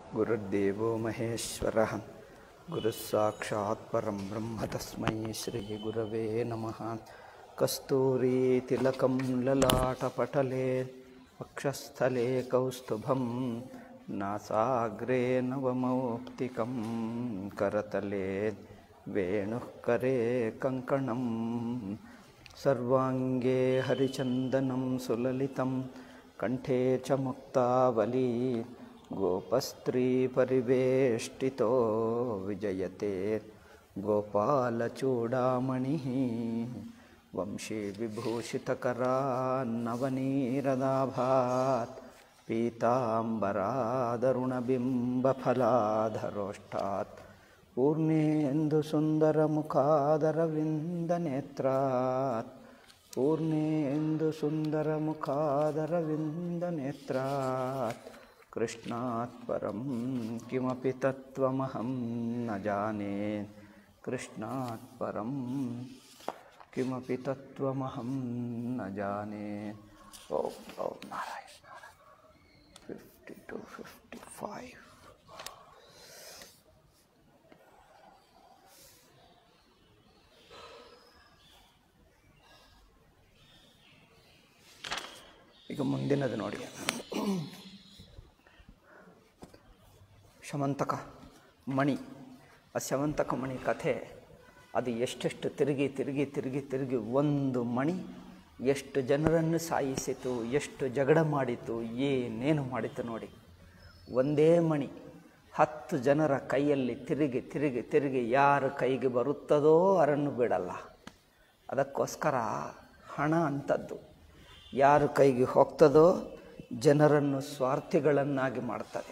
गुरुर्देवो महेश्वरः गुरुस्साक्षात् परं ब्रह्म तस्मै श्रीगुरवे नमः कस्तूरीतिलकं ललाटपटले वक्षस्थले कौस्तुभं नासाग्रे नवमौक्तिकं करतले वेणुः करे कङ्कणं सर्वाङ्गे हरिचन्दनं सुललितं कण्ठे च मुक्तावली गोपस्त्रीपरिवेष्टितो विजयते गोपालचूडामणिः वंशीविभूषितकरान्नवनीरदाभात् पीताम्बरादरुणबिम्बफलाधरोष्ठात् पूर्णेन्दुसुन्दरमुखादरविन्दनेत्रात् पूर्णेन्दुसुन्दरमुखादरविन्दनेत्रात् कृष्णात् परं किमपि तत्त्वमहं न जाने कृष्णात् परं किमपि तत्त्वमहं न जाने ॐ ॐ नारायण नारायण फिफ्टि टु फिफ्टि फैव् ಈಗ ಮುಂದಿನದು ನೋಡಿ ಶಮಂತಕ ಮಣಿ ಆ ಶಮಂತಕ ಮಣಿ ಕಥೆ ಅದು ಎಷ್ಟೆಷ್ಟು ತಿರುಗಿ ತಿರುಗಿ ತಿರುಗಿ ತಿರುಗಿ ಒಂದು ಮಣಿ ಎಷ್ಟು ಜನರನ್ನು ಸಾಯಿಸಿತು ಎಷ್ಟು ಜಗಳ ಮಾಡಿತು ಏನೇನು ಮಾಡಿತು ನೋಡಿ ಒಂದೇ ಮಣಿ ಹತ್ತು ಜನರ ಕೈಯಲ್ಲಿ ತಿರುಗಿ ತಿರುಗಿ ತಿರುಗಿ ಯಾರ ಕೈಗೆ ಬರುತ್ತದೋ ಅವರನ್ನು ಬಿಡಲ್ಲ ಅದಕ್ಕೋಸ್ಕರ ಹಣ ಅಂಥದ್ದು ಯಾರ ಕೈಗೆ ಹೋಗ್ತದೋ ಜನರನ್ನು ಸ್ವಾರ್ಥಿಗಳನ್ನಾಗಿ ಮಾಡ್ತದೆ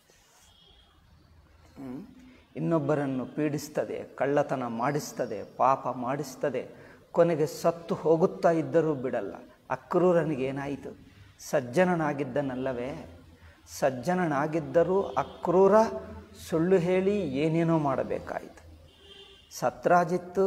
ಇನ್ನೊಬ್ಬರನ್ನು ಪೀಡಿಸ್ತದೆ ಕಳ್ಳತನ ಮಾಡಿಸ್ತದೆ ಪಾಪ ಮಾಡಿಸ್ತದೆ ಕೊನೆಗೆ ಸತ್ತು ಹೋಗುತ್ತಾ ಇದ್ದರೂ ಬಿಡಲ್ಲ ಅಕ್ರೂರನಿಗೇನಾಯಿತು ಸಜ್ಜನನಾಗಿದ್ದನಲ್ಲವೇ ಸಜ್ಜನನಾಗಿದ್ದರೂ ಅಕ್ರೂರ ಸುಳ್ಳು ಹೇಳಿ ಏನೇನೋ ಮಾಡಬೇಕಾಯಿತು ಸತ್ರಾಜಿತ್ತು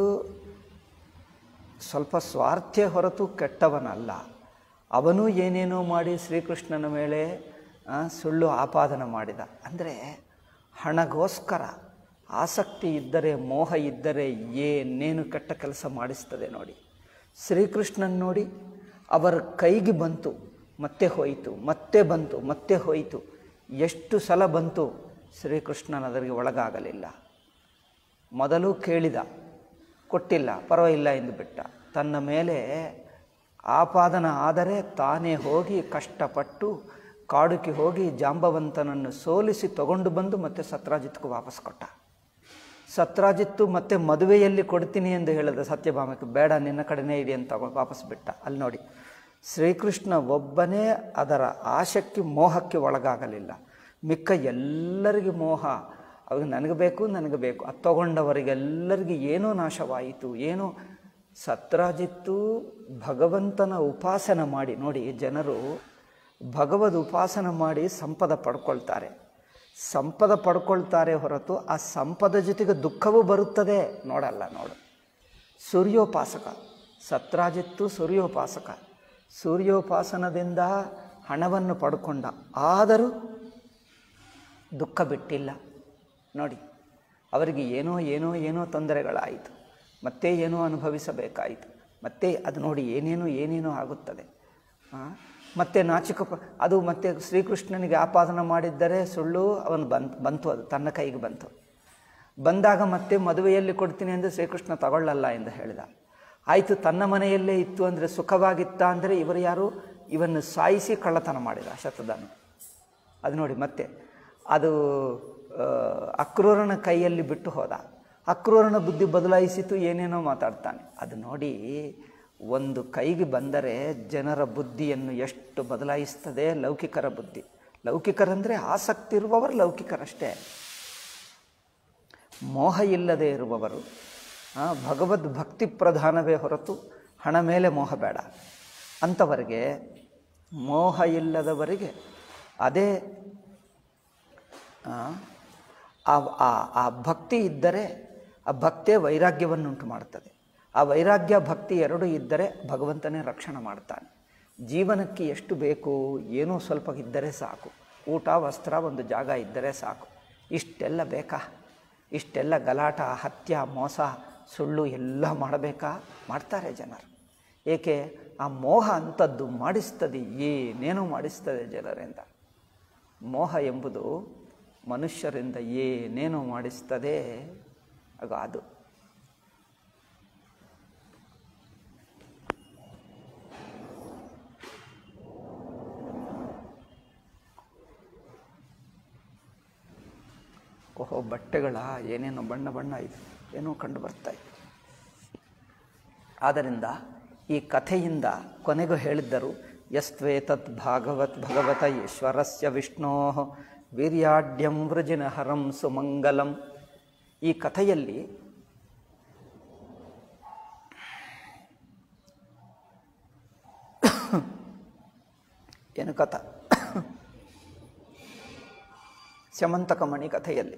ಸ್ವಲ್ಪ ಸ್ವಾರ್ಥೆ ಹೊರತು ಕೆಟ್ಟವನಲ್ಲ ಅವನು ಏನೇನೋ ಮಾಡಿ ಶ್ರೀಕೃಷ್ಣನ ಮೇಲೆ ಸುಳ್ಳು ಆಪಾದನ ಮಾಡಿದ ಅಂದರೆ ಹಣಗೋಸ್ಕರ ಆಸಕ್ತಿ ಇದ್ದರೆ ಮೋಹ ಇದ್ದರೆ ಏನೇನು ಕೆಟ್ಟ ಕೆಲಸ ಮಾಡಿಸ್ತದೆ ನೋಡಿ ಶ್ರೀಕೃಷ್ಣನ್ ನೋಡಿ ಅವರ ಕೈಗೆ ಬಂತು ಮತ್ತೆ ಹೋಯಿತು ಮತ್ತೆ ಬಂತು ಮತ್ತೆ ಹೋಯಿತು ಎಷ್ಟು ಸಲ ಬಂತು ಶ್ರೀಕೃಷ್ಣನ ಅದರಿಗೆ ಒಳಗಾಗಲಿಲ್ಲ ಮೊದಲು ಕೇಳಿದ ಕೊಟ್ಟಿಲ್ಲ ಪರವಾಗಿಲ್ಲ ಎಂದು ಬಿಟ್ಟ ತನ್ನ ಮೇಲೆ ಆಪಾದನ ಆದರೆ ತಾನೇ ಹೋಗಿ ಕಷ್ಟಪಟ್ಟು ಕಾಡುಕ್ಕೆ ಹೋಗಿ ಜಾಂಬವಂತನನ್ನು ಸೋಲಿಸಿ ತಗೊಂಡು ಬಂದು ಮತ್ತೆ ಸತ್ರಾಜಿತ್ಗೂ ವಾಪಸ್ ಕೊಟ್ಟ ಸತ್ರಾಜಿತ್ತು ಮತ್ತೆ ಮದುವೆಯಲ್ಲಿ ಕೊಡ್ತೀನಿ ಎಂದು ಹೇಳಿದ ಸತ್ಯಭಾಮಕ್ಕೆ ಬೇಡ ನಿನ್ನ ಕಡೆನೇ ಇದೆ ಅಂತ ತಗೊಂಡು ವಾಪಸ್ ಬಿಟ್ಟ ಅಲ್ಲಿ ನೋಡಿ ಶ್ರೀಕೃಷ್ಣ ಒಬ್ಬನೇ ಅದರ ಆಶಕ್ಕೆ ಮೋಹಕ್ಕೆ ಒಳಗಾಗಲಿಲ್ಲ ಮಿಕ್ಕ ಎಲ್ಲರಿಗೆ ಮೋಹ ಅವಾಗ ನನಗೆ ಬೇಕು ನನಗೆ ಬೇಕು ಅದು ತಗೊಂಡವರಿಗೆಲ್ಲರಿಗೆ ಏನೋ ನಾಶವಾಯಿತು ಏನೋ ಸತ್ರಾಜಿತ್ತು ಭಗವಂತನ ಉಪಾಸನ ಮಾಡಿ ನೋಡಿ ಜನರು ಭಗವದ್ ಉಪಾಸನ ಮಾಡಿ ಸಂಪದ ಪಡ್ಕೊಳ್ತಾರೆ ಸಂಪದ ಪಡ್ಕೊಳ್ತಾರೆ ಹೊರತು ಆ ಸಂಪದ ಜೊತೆಗೆ ದುಃಖವೂ ಬರುತ್ತದೆ ನೋಡಲ್ಲ ನೋಡು ಸೂರ್ಯೋಪಾಸಕ ಸತ್ರಾಜಿತ್ತು ಸೂರ್ಯೋಪಾಸಕ ಸೂರ್ಯೋಪಾಸನದಿಂದ ಹಣವನ್ನು ಪಡ್ಕೊಂಡ ಆದರೂ ದುಃಖ ಬಿಟ್ಟಿಲ್ಲ ನೋಡಿ ಅವರಿಗೆ ಏನೋ ಏನೋ ಏನೋ ತೊಂದರೆಗಳಾಯಿತು ಮತ್ತೆ ಏನೋ ಅನುಭವಿಸಬೇಕಾಯಿತು ಮತ್ತೆ ಅದು ನೋಡಿ ಏನೇನೋ ಏನೇನೋ ಆಗುತ್ತದೆ ಮತ್ತೆ ನಾಚಿಕ ಅದು ಮತ್ತೆ ಶ್ರೀಕೃಷ್ಣನಿಗೆ ಆಪಾದನ ಮಾಡಿದ್ದರೆ ಸುಳ್ಳು ಅವನು ಬಂತು ಬಂತು ಅದು ತನ್ನ ಕೈಗೆ ಬಂತು ಬಂದಾಗ ಮತ್ತೆ ಮದುವೆಯಲ್ಲಿ ಕೊಡ್ತೀನಿ ಅಂದರೆ ಶ್ರೀಕೃಷ್ಣ ತಗೊಳ್ಳಲ್ಲ ಎಂದು ಹೇಳಿದ ಆಯಿತು ತನ್ನ ಮನೆಯಲ್ಲೇ ಇತ್ತು ಅಂದರೆ ಸುಖವಾಗಿತ್ತ ಅಂದರೆ ಇವರು ಯಾರು ಇವನ್ನು ಸಾಯಿಸಿ ಕಳ್ಳತನ ಮಾಡಿದ ಶತಧನು ಅದು ನೋಡಿ ಮತ್ತೆ ಅದು ಅಕ್ರೂರನ ಕೈಯಲ್ಲಿ ಬಿಟ್ಟು ಹೋದ ಅಕ್ರೂರನ ಬುದ್ಧಿ ಬದಲಾಯಿಸಿತು ಏನೇನೋ ಮಾತಾಡ್ತಾನೆ ಅದು ನೋಡಿ ಒಂದು ಕೈಗೆ ಬಂದರೆ ಜನರ ಬುದ್ಧಿಯನ್ನು ಎಷ್ಟು ಬದಲಾಯಿಸ್ತದೆ ಲೌಕಿಕರ ಬುದ್ಧಿ ಲೌಕಿಕರಂದರೆ ಆಸಕ್ತಿ ಇರುವವರು ಲೌಕಿಕರಷ್ಟೇ ಮೋಹ ಇಲ್ಲದೆ ಇರುವವರು ಭಗವದ್ ಭಕ್ತಿ ಪ್ರಧಾನವೇ ಹೊರತು ಹಣ ಮೇಲೆ ಮೋಹ ಬೇಡ ಅಂಥವರಿಗೆ ಮೋಹ ಇಲ್ಲದವರಿಗೆ ಅದೇ ಆ ಆ ಭಕ್ತಿ ಇದ್ದರೆ ಆ ಭಕ್ತಿಯೇ ವೈರಾಗ್ಯವನ್ನುಂಟು ಮಾಡ್ತದೆ ಆ ವೈರಾಗ್ಯ ಭಕ್ತಿ ಎರಡೂ ಇದ್ದರೆ ಭಗವಂತನೇ ರಕ್ಷಣೆ ಮಾಡ್ತಾನೆ ಜೀವನಕ್ಕೆ ಎಷ್ಟು ಬೇಕು ಏನೋ ಸ್ವಲ್ಪ ಇದ್ದರೆ ಸಾಕು ಊಟ ವಸ್ತ್ರ ಒಂದು ಜಾಗ ಇದ್ದರೆ ಸಾಕು ಇಷ್ಟೆಲ್ಲ ಬೇಕಾ ಇಷ್ಟೆಲ್ಲ ಗಲಾಟ ಹತ್ಯ ಮೋಸ ಸುಳ್ಳು ಎಲ್ಲ ಮಾಡಬೇಕಾ ಮಾಡ್ತಾರೆ ಜನರು ಏಕೆ ಆ ಮೋಹ ಅಂಥದ್ದು ಮಾಡಿಸ್ತದೆ ಏನೇನೋ ಮಾಡಿಸ್ತದೆ ಜನರಿಂದ ಮೋಹ ಎಂಬುದು ಮನುಷ್ಯರಿಂದ ಏನೇನು ಮಾಡಿಸ್ತದೆ ಆಗ ಅದು ಓಹೋ ಬಟ್ಟೆಗಳ ಏನೇನೋ ಬಣ್ಣ ಬಣ್ಣ ಇದೆ ಏನೋ ಕಂಡು ಬರ್ತಾ ಇದೆ ಆದ್ದರಿಂದ ಈ ಕಥೆಯಿಂದ ಕೊನೆಗೂ ಹೇಳಿದ್ದರು ಯಸ್ತ್ವೇತತ್ ಭಾಗವತ್ ಭಗವತ ಈಶ್ವರಸ್ಯ ವಿಷ್ಣೋ ವೀರ್ಯಾಢ್ಯಂ ವೃಜಿನ ಹರಂ ಸುಮಂಗಲಂ ಈ ಕಥೆಯಲ್ಲಿ ಏನು ಕಥ ಸ್ಯಮಂತಕಮಣಿ ಕಥೆಯಲ್ಲಿ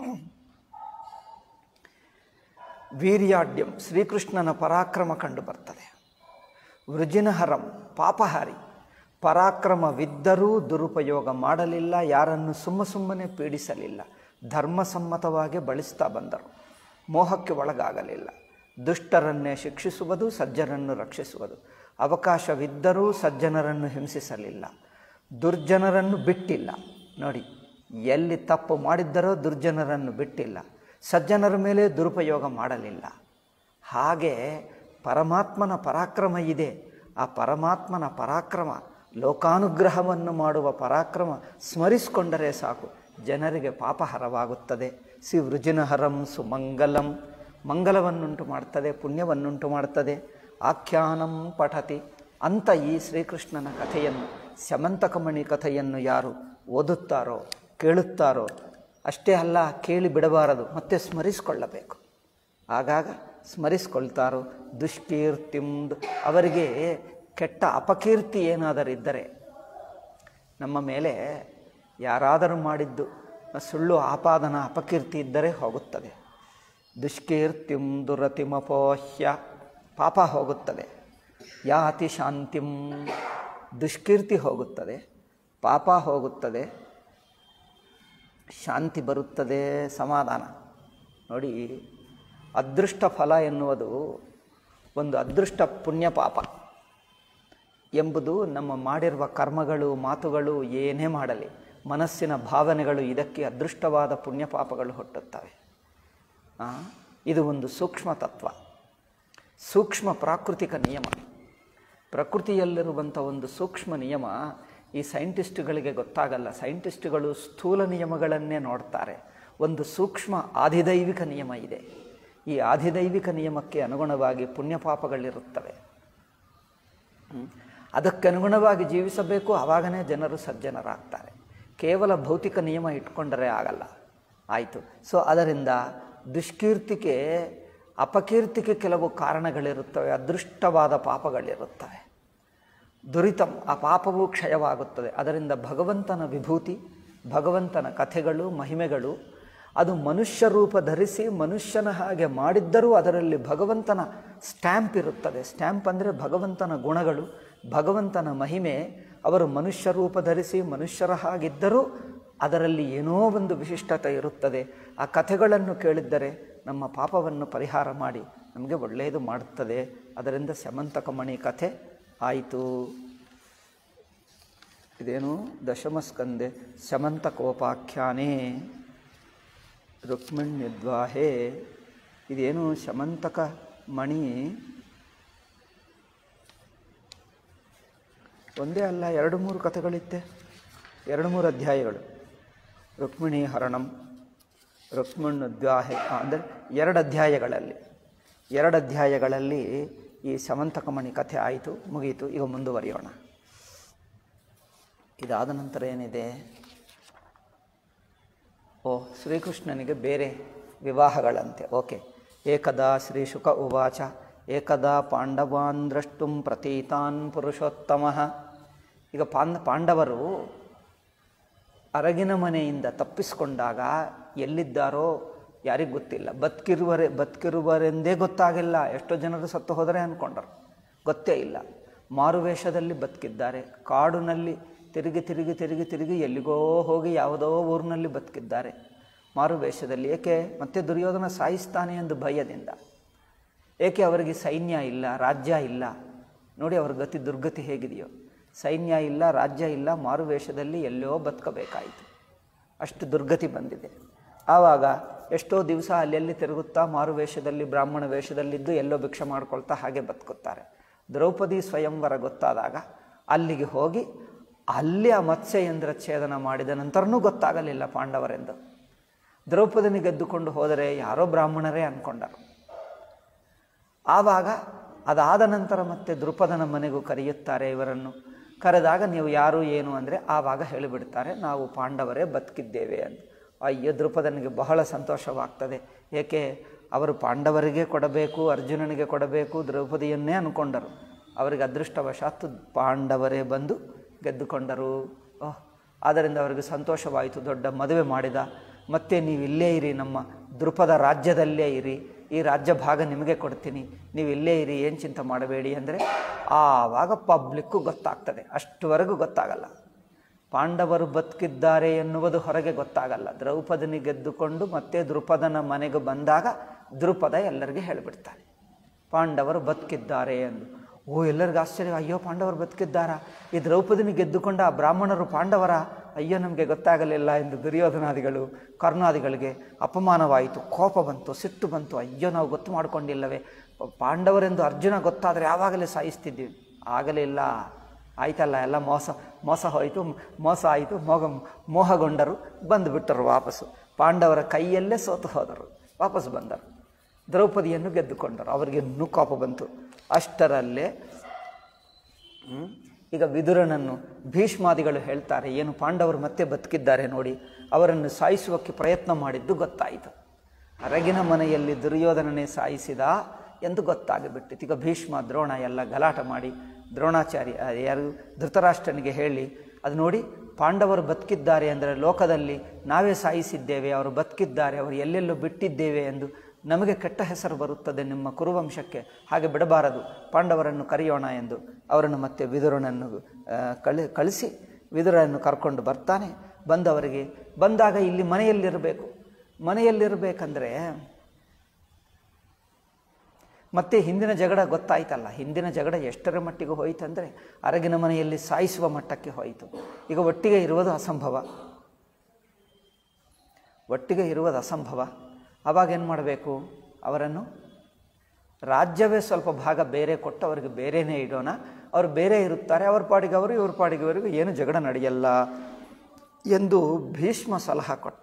ವೀರ್ಯಾಢ್ಯಂ ಶ್ರೀಕೃಷ್ಣನ ಪರಾಕ್ರಮ ಕಂಡು ಬರ್ತದೆ ವೃಜಿನಹರಂ ಪಾಪಹಾರಿ ಪರಾಕ್ರಮವಿದ್ದರೂ ದುರುಪಯೋಗ ಮಾಡಲಿಲ್ಲ ಯಾರನ್ನು ಸುಮ್ಮ ಸುಮ್ಮನೆ ಪೀಡಿಸಲಿಲ್ಲ ಧರ್ಮಸಮ್ಮತವಾಗಿ ಬಳಸ್ತಾ ಬಂದರು ಮೋಹಕ್ಕೆ ಒಳಗಾಗಲಿಲ್ಲ ದುಷ್ಟರನ್ನೇ ಶಿಕ್ಷಿಸುವುದು ಸಜ್ಜನನ್ನು ರಕ್ಷಿಸುವುದು ಅವಕಾಶವಿದ್ದರೂ ಸಜ್ಜನರನ್ನು ಹಿಂಸಿಸಲಿಲ್ಲ ದುರ್ಜನರನ್ನು ಬಿಟ್ಟಿಲ್ಲ ನೋಡಿ ಎಲ್ಲಿ ತಪ್ಪು ಮಾಡಿದ್ದರೋ ದುರ್ಜನರನ್ನು ಬಿಟ್ಟಿಲ್ಲ ಸಜ್ಜನರ ಮೇಲೆ ದುರುಪಯೋಗ ಮಾಡಲಿಲ್ಲ ಹಾಗೆ ಪರಮಾತ್ಮನ ಪರಾಕ್ರಮ ಇದೆ ಆ ಪರಮಾತ್ಮನ ಪರಾಕ್ರಮ ಲೋಕಾನುಗ್ರಹವನ್ನು ಮಾಡುವ ಪರಾಕ್ರಮ ಸ್ಮರಿಸಿಕೊಂಡರೆ ಸಾಕು ಜನರಿಗೆ ಪಾಪಹರವಾಗುತ್ತದೆ ಸಿ ವೃಜಿನಹರಂ ಸುಮಂಗಲಂ ಮಂಗಲವನ್ನುಂಟು ಮಾಡ್ತದೆ ಪುಣ್ಯವನ್ನುಂಟು ಮಾಡ್ತದೆ ಆಖ್ಯಾನಂ ಪಠತಿ ಅಂತ ಈ ಶ್ರೀಕೃಷ್ಣನ ಕಥೆಯನ್ನು ಸ್ಯಮಂತಕಮಣಿ ಕಥೆಯನ್ನು ಯಾರು ಓದುತ್ತಾರೋ ಕೇಳುತ್ತಾರೋ ಅಷ್ಟೇ ಅಲ್ಲ ಕೇಳಿ ಬಿಡಬಾರದು ಮತ್ತೆ ಸ್ಮರಿಸಿಕೊಳ್ಳಬೇಕು ಆಗಾಗ ಸ್ಮರಿಸ್ಕೊಳ್ತಾರೋ ದುಷ್ಕೀರ್ತಿಂ ಅವರಿಗೆ ಕೆಟ್ಟ ಅಪಕೀರ್ತಿ ಏನಾದರೂ ಇದ್ದರೆ ನಮ್ಮ ಮೇಲೆ ಯಾರಾದರೂ ಮಾಡಿದ್ದು ಸುಳ್ಳು ಆಪಾದನ ಅಪಕೀರ್ತಿ ಇದ್ದರೆ ಹೋಗುತ್ತದೆ ದುಷ್ಕೀರ್ತಿಂ ದುರತಿಮಪೋಹ್ಯ ಪಾಪ ಹೋಗುತ್ತದೆ ಯಾತಿ ಶಾಂತಿಂ ದುಷ್ಕೀರ್ತಿ ಹೋಗುತ್ತದೆ ಪಾಪ ಹೋಗುತ್ತದೆ ಶಾಂತಿ ಬರುತ್ತದೆ ಸಮಾಧಾನ ನೋಡಿ ಅದೃಷ್ಟ ಫಲ ಎನ್ನುವುದು ಒಂದು ಅದೃಷ್ಟ ಪುಣ್ಯ ಪಾಪ ಎಂಬುದು ನಮ್ಮ ಮಾಡಿರುವ ಕರ್ಮಗಳು ಮಾತುಗಳು ಏನೇ ಮಾಡಲಿ ಮನಸ್ಸಿನ ಭಾವನೆಗಳು ಇದಕ್ಕೆ ಅದೃಷ್ಟವಾದ ಪುಣ್ಯ ಪಾಪಗಳು ಹುಟ್ಟುತ್ತವೆ ಆ, ಇದು ಒಂದು ಸೂಕ್ಷ್ಮ ತತ್ವ ಸೂಕ್ಷ್ಮ ಪ್ರಾಕೃತಿಕ ನಿಯಮ ಪ್ರಕೃತಿಯಲ್ಲಿರುವಂಥ ಒಂದು ಸೂಕ್ಷ್ಮ ನಿಯಮ ಈ ಸೈಂಟಿಸ್ಟ್ಗಳಿಗೆ ಗೊತ್ತಾಗಲ್ಲ ಸೈಂಟಿಸ್ಟ್ಗಳು ಸ್ಥೂಲ ನಿಯಮಗಳನ್ನೇ ನೋಡ್ತಾರೆ ಒಂದು ಸೂಕ್ಷ್ಮ ಆಧಿದೈವಿಕ ನಿಯಮ ಇದೆ ಈ ಆಧಿದೈವಿಕ ನಿಯಮಕ್ಕೆ ಅನುಗುಣವಾಗಿ ಪುಣ್ಯ ಪಾಪಗಳಿರುತ್ತವೆ ಹ್ಮ್. ಅದಕ್ಕೆ ಅನುಗುಣವಾಗಿ ಜೀವಿಸಬೇಕು ಆವಾಗನೇ ಜನರು ಸಜ್ಜನರಾಗ್ತಾರೆ ಕೇವಲ ಭೌತಿಕ ನಿಯಮ ಇಟ್ಕೊಂಡರೆ ಆಗಲ್ಲ ಆಯಿತು ಸೊ ಅದರಿಂದ ದುಷ್ಕೀರ್ತಿಗೆ ಅಪಕೀರ್ತಿಗೆ ಕೆಲವು ಕಾರಣಗಳಿರುತ್ತವೆ ಅದೃಷ್ಟವಾದ ಪಾಪಗಳಿರುತ್ತವೆ ದುರಿತಂ ಆ ಪಾಪವೂ ಕ್ಷಯವಾಗುತ್ತದೆ ಅದರಿಂದ ಭಗವಂತನ ವಿಭೂತಿ ಭಗವಂತನ ಕಥೆಗಳು ಮಹಿಮೆಗಳು ಅದು ಮನುಷ್ಯ ರೂಪ ಧರಿಸಿ ಮನುಷ್ಯನ ಹಾಗೆ ಮಾಡಿದ್ದರೂ ಅದರಲ್ಲಿ ಭಗವಂತನ ಸ್ಟ್ಯಾಂಪ್ ಇರುತ್ತದೆ ಸ್ಟ್ಯಾಂಪ್ ಅಂದರೆ ಭಗವಂತನ ಗುಣಗಳು ಭಗವಂತನ ಮಹಿಮೆ ಅವರು ಮನುಷ್ಯ ರೂಪ ಧರಿಸಿ ಮನುಷ್ಯರ ಹಾಗಿದ್ದರೂ ಅದರಲ್ಲಿ ಏನೋ ಒಂದು ವಿಶಿಷ್ಟತೆ ಇರುತ್ತದೆ ಆ ಕಥೆಗಳನ್ನು ಕೇಳಿದ್ದರೆ ನಮ್ಮ ಪಾಪವನ್ನು ಪರಿಹಾರ ಮಾಡಿ ನಮಗೆ ಒಳ್ಳೆಯದು ಮಾಡುತ್ತದೆ ಅದರಿಂದ ಸ್ಯಮಂತಕಮಣಿ ಕಥೆ ಆಯಿತು ಇದೇನು ದಶಮಸ್ಕಂದೆ ಶಮಂತಕೋಪಾಖ್ಯಾನೇ ರುಕ್ಮಿಣ್ಯದ್ವಾಹೇ ಇದೇನು ಶಮಂತಕ ಮಣಿ ಒಂದೇ ಅಲ್ಲ ಎರಡು ಮೂರು ಕಥೆಗಳಿತ್ತೆ ಎರಡು ಮೂರು ಅಧ್ಯಾಯಗಳು ರುಕ್ಮಿಣಿ ಹರಣಂ ರುಕ್ಮಿಣ್ಯದ್ವಾಹೆ ಅಂದರೆ ಎರಡು ಅಧ್ಯಾಯಗಳಲ್ಲಿ ಎರಡು ಅಧ್ಯಾಯಗಳಲ್ಲಿ ಈ ಶಮಂತಕಮಣಿ ಕಥೆ ಆಯಿತು ಮುಗಿಯಿತು ಈಗ ಮುಂದುವರಿಯೋಣ ಇದಾದ ನಂತರ ಏನಿದೆ ಓ ಶ್ರೀಕೃಷ್ಣನಿಗೆ ಬೇರೆ ವಿವಾಹಗಳಂತೆ ಓಕೆ ಏಕದಾ ಶ್ರೀಶುಕ ಉವಾಚ ಏಕದಾ ಪಾಂಡವಾನ್ ದ್ರಷ್ಟುಂ ಪ್ರತೀತಾನ್ ಪುರುಷೋತ್ತಮ ಈಗ ಪಾಂಡ ಪಾಂಡವರು ಅರಗಿನ ಮನೆಯಿಂದ ತಪ್ಪಿಸಿಕೊಂಡಾಗ ಎಲ್ಲಿದ್ದಾರೋ ಯಾರಿಗೆ ಗೊತ್ತಿಲ್ಲ ಬದುಕಿರುವರೆ ಬದುಕಿರುವರೆಂದೇ ಗೊತ್ತಾಗಿಲ್ಲ ಎಷ್ಟೋ ಜನರು ಸತ್ತು ಹೋದರೆ ಅಂದ್ಕೊಂಡರು ಗೊತ್ತೇ ಇಲ್ಲ ಮಾರುವೇಷದಲ್ಲಿ ಬದುಕಿದ್ದಾರೆ ಕಾಡಿನಲ್ಲಿ ತಿರುಗಿ ತಿರುಗಿ ತಿರುಗಿ ತಿರುಗಿ ಎಲ್ಲಿಗೋ ಹೋಗಿ ಯಾವುದೋ ಊರಿನಲ್ಲಿ ಬದುಕಿದ್ದಾರೆ ಮಾರುವೇಷದಲ್ಲಿ ಏಕೆ ಮತ್ತೆ ದುರ್ಯೋಧನ ಸಾಯಿಸ್ತಾನೆ ಎಂದು ಭಯದಿಂದ ಏಕೆ ಅವರಿಗೆ ಸೈನ್ಯ ಇಲ್ಲ ರಾಜ್ಯ ಇಲ್ಲ ನೋಡಿ ಅವ್ರ ಗತಿ ದುರ್ಗತಿ ಹೇಗಿದೆಯೋ ಸೈನ್ಯ ಇಲ್ಲ ರಾಜ್ಯ ಇಲ್ಲ ಮಾರುವೇಷದಲ್ಲಿ ಎಲ್ಲೋ ಬದುಕಬೇಕಾಯಿತು ಅಷ್ಟು ದುರ್ಗತಿ ಬಂದಿದೆ ಆವಾಗ ಎಷ್ಟೋ ದಿವಸ ಅಲ್ಲೆಲ್ಲಿ ತಿರುಗುತ್ತಾ ಮಾರುವೇಷದಲ್ಲಿ ಬ್ರಾಹ್ಮಣ ವೇಷದಲ್ಲಿದ್ದು ಎಲ್ಲೋ ಭಿಕ್ಷೆ ಮಾಡ್ಕೊಳ್ತಾ ಹಾಗೆ ಬದುಕುತ್ತಾರೆ ದ್ರೌಪದಿ ಸ್ವಯಂವರ ಗೊತ್ತಾದಾಗ ಅಲ್ಲಿಗೆ ಹೋಗಿ ಅಲ್ಲಿ ಆ ಮತ್ಸ್ಯೇಂದ್ರ ಛೇದನ ಮಾಡಿದ ನಂತರನೂ ಗೊತ್ತಾಗಲಿಲ್ಲ ಪಾಂಡವರೆಂದು ದ್ರೌಪದಿನಿ ಗೆದ್ದುಕೊಂಡು ಹೋದರೆ ಯಾರೋ ಬ್ರಾಹ್ಮಣರೇ ಅಂದ್ಕೊಂಡರು ಆವಾಗ ಅದಾದ ನಂತರ ಮತ್ತೆ ದೃಪದನ ಮನೆಗೂ ಕರೆಯುತ್ತಾರೆ ಇವರನ್ನು ಕರೆದಾಗ ನೀವು ಯಾರು ಏನು ಅಂದರೆ ಆವಾಗ ಹೇಳಿಬಿಡ್ತಾರೆ ನಾವು ಪಾಂಡವರೇ ಬದುಕಿದ್ದೇವೆ ಅಂತ ಅಯ್ಯೋ ದೃಪದನಿಗೆ ಬಹಳ ಸಂತೋಷವಾಗ್ತದೆ ಏಕೆ ಅವರು ಪಾಂಡವರಿಗೆ ಕೊಡಬೇಕು ಅರ್ಜುನನಿಗೆ ಕೊಡಬೇಕು ದ್ರೌಪದಿಯನ್ನೇ ಅಂದ್ಕೊಂಡರು ಅವರಿಗೆ ಅದೃಷ್ಟವಶಾತ್ ಪಾಂಡವರೇ ಬಂದು ಗೆದ್ದುಕೊಂಡರು ಓಹ್ ಆದ್ದರಿಂದ ಅವರಿಗೆ ಸಂತೋಷವಾಯಿತು ದೊಡ್ಡ ಮದುವೆ ಮಾಡಿದ ಮತ್ತೆ ನೀವು ಇಲ್ಲೇ ಇರಿ ನಮ್ಮ ದೃಪದ ರಾಜ್ಯದಲ್ಲೇ ಇರಿ ಈ ರಾಜ್ಯ ಭಾಗ ನಿಮಗೆ ಕೊಡ್ತೀನಿ ನೀವು ಇಲ್ಲೇ ಇರಿ ಏನು ಚಿಂತೆ ಮಾಡಬೇಡಿ ಅಂದರೆ ಆವಾಗ ಪಬ್ಲಿಕ್ಕು ಗೊತ್ತಾಗ್ತದೆ ಅಷ್ಟುವರೆಗೂ ಗೊತ್ತಾಗಲ್ಲ ಪಾಂಡವರು ಬದುಕಿದ್ದಾರೆ ಎನ್ನುವುದು ಹೊರಗೆ ಗೊತ್ತಾಗಲ್ಲ ದ್ರೌಪದಿನಿ ಗೆದ್ದುಕೊಂಡು ಮತ್ತೆ ದೃಪದನ ಮನೆಗೆ ಬಂದಾಗ ದೃಪದ ಎಲ್ಲರಿಗೆ ಹೇಳಿಬಿಡ್ತಾನೆ ಪಾಂಡವರು ಬದುಕಿದ್ದಾರೆ ಎಂದು ಓ ಎಲ್ಲರಿಗೂ ಆಶ್ಚರ್ಯ ಅಯ್ಯೋ ಪಾಂಡವರು ಬದುಕಿದ್ದಾರಾ ಈ ದ್ರೌಪದಿನಿ ಗೆದ್ದುಕೊಂಡ ಆ ಬ್ರಾಹ್ಮಣರು ಪಾಂಡವರ ಅಯ್ಯೋ ನಮಗೆ ಗೊತ್ತಾಗಲಿಲ್ಲ ಎಂದು ದುರ್ಯೋಧನಾದಿಗಳು ಕರ್ಣಾದಿಗಳಿಗೆ ಅಪಮಾನವಾಯಿತು ಕೋಪ ಬಂತು ಸಿಟ್ಟು ಬಂತು ಅಯ್ಯೋ ನಾವು ಗೊತ್ತು ಮಾಡಿಕೊಂಡಿಲ್ಲವೇ ಪಾಂಡವರೆಂದು ಅರ್ಜುನ ಗೊತ್ತಾದರೆ ಯಾವಾಗಲೇ ಸಾಯಿಸ್ತಿದ್ದೀವಿ ಆಗಲಿಲ್ಲ ಆಯ್ತಲ್ಲ ಎಲ್ಲ ಮೋಸ ಮೋಸ ಹೋಯಿತು ಮೋಸ ಆಯಿತು ಮೋಗ ಮೋಹಗೊಂಡರು ಬಂದುಬಿಟ್ಟರು ವಾಪಸ್ಸು ಪಾಂಡವರ ಕೈಯಲ್ಲೇ ಸೋತು ಹೋದರು ವಾಪಸ್ ಬಂದರು ದ್ರೌಪದಿಯನ್ನು ಗೆದ್ದುಕೊಂಡರು ಅವರಿಗೆ ಇನ್ನೂ ಕೋಪ ಬಂತು ಅಷ್ಟರಲ್ಲೇ ಹ್ಮ್, ಈಗ ವಿದುರನನ್ನು ಭೀಷ್ಮಾದಿಗಳು ಹೇಳ್ತಾರೆ ಏನು ಪಾಂಡವರು ಮತ್ತೆ ಬದುಕಿದ್ದಾರೆ ನೋಡಿ ಅವರನ್ನು ಸಾಯಿಸುವಕ್ಕೆ ಪ್ರಯತ್ನ ಮಾಡಿದ್ದು ಗೊತ್ತಾಯಿತು ಅರಗಿನ ಮನೆಯಲ್ಲಿ ದುರ್ಯೋಧನನೇ ಸಾಯಿಸಿದ ಎಂದು ಗೊತ್ತಾಗಿಬಿಟ್ಟಿತ್ತು ಈಗ ಭೀಷ್ಮ ದ್ರೋಣ ಎಲ್ಲ ಗಲಾಟ ಮಾಡಿ ದ್ರೋಣಾಚಾರ್ಯ ಆ, ಯಾರು ಧೃತರಾಷ್ಟ್ರನಿಗೆ ಹೇಳಿ ಅದು ನೋಡಿ ಪಾಂಡವರು ಬದುಕಿದ್ದಾರೆ ಅಂದರೆ ಲೋಕದಲ್ಲಿ ನಾವೇ ಸಾಯಿಸಿದ್ದೇವೆ ಅವರು ಬದುಕಿದ್ದಾರೆ ಅವರು ಎಲ್ಲೆಲ್ಲೋ ಬಿಟ್ಟಿದ್ದೇವೆ ಎಂದು ನಮಗೆ ಕೆಟ್ಟ ಹೆಸರು ಬರುತ್ತದೆ ನಿಮ್ಮ ಕುರುವಂಶಕ್ಕೆ ಹಾಗೆ ಬಿಡಬಾರದು ಪಾಂಡವರನ್ನು ಕರೆಯೋಣ ಎಂದು ಅವರನ್ನು ಮತ್ತೆ ವಿದುರನನ್ನು ಆ, ಕಳಿ ಕಳಿಸಿ ವಿದುರನನ್ನು ಕರ್ಕೊಂಡು ಬರ್ತಾನೆ ಬಂದವರಿಗೆ ಬಂದಾಗ ಇಲ್ಲಿ ಮನೆಯಲ್ಲಿರಬೇಕು ಮನೆಯಲ್ಲಿರಬೇಕಂದ್ರೆ ಮತ್ತೆ ಹಿಂದಿನ ಜಗಳ ಗೊತ್ತಾಯ್ತಲ್ಲ ಹಿಂದಿನ ಜಗಳ ಎಷ್ಟರ ಮಟ್ಟಿಗೆ ಹೋಯಿತಂದರೆ ಅರಗಿನ ಮನೆಯಲ್ಲಿ ಸಾಯಿಸುವ ಮಟ್ಟಕ್ಕೆ ಹೋಯಿತು ಈಗ ಒಟ್ಟಿಗೆ ಇರುವುದು ಅಸಂಭವ ಒಟ್ಟಿಗೆ ಇರುವುದು ಅಸಂಭವ ಆವಾಗ ಏನು ಮಾಡಬೇಕು ಅವರನ್ನು ರಾಜ್ಯವೇ ಸ್ವಲ್ಪ ಭಾಗ ಬೇರೆ ಕೊಟ್ಟು ಅವರಿಗೆ ಬೇರೆಯೇ ಇಡೋಣ ಅವರು ಬೇರೆ ಇರುತ್ತಾರೆ ಅವ್ರ ಪಾಡಿಗೆ ಅವರು ಇವ್ರ ಪಾಡಿಗೆ ಇವರಿಗೂ ಏನು ಜಗಳ ನಡೆಯಲ್ಲ ಎಂದು ಭೀಷ್ಮ ಸಲಹೆ ಕೊಟ್ಟ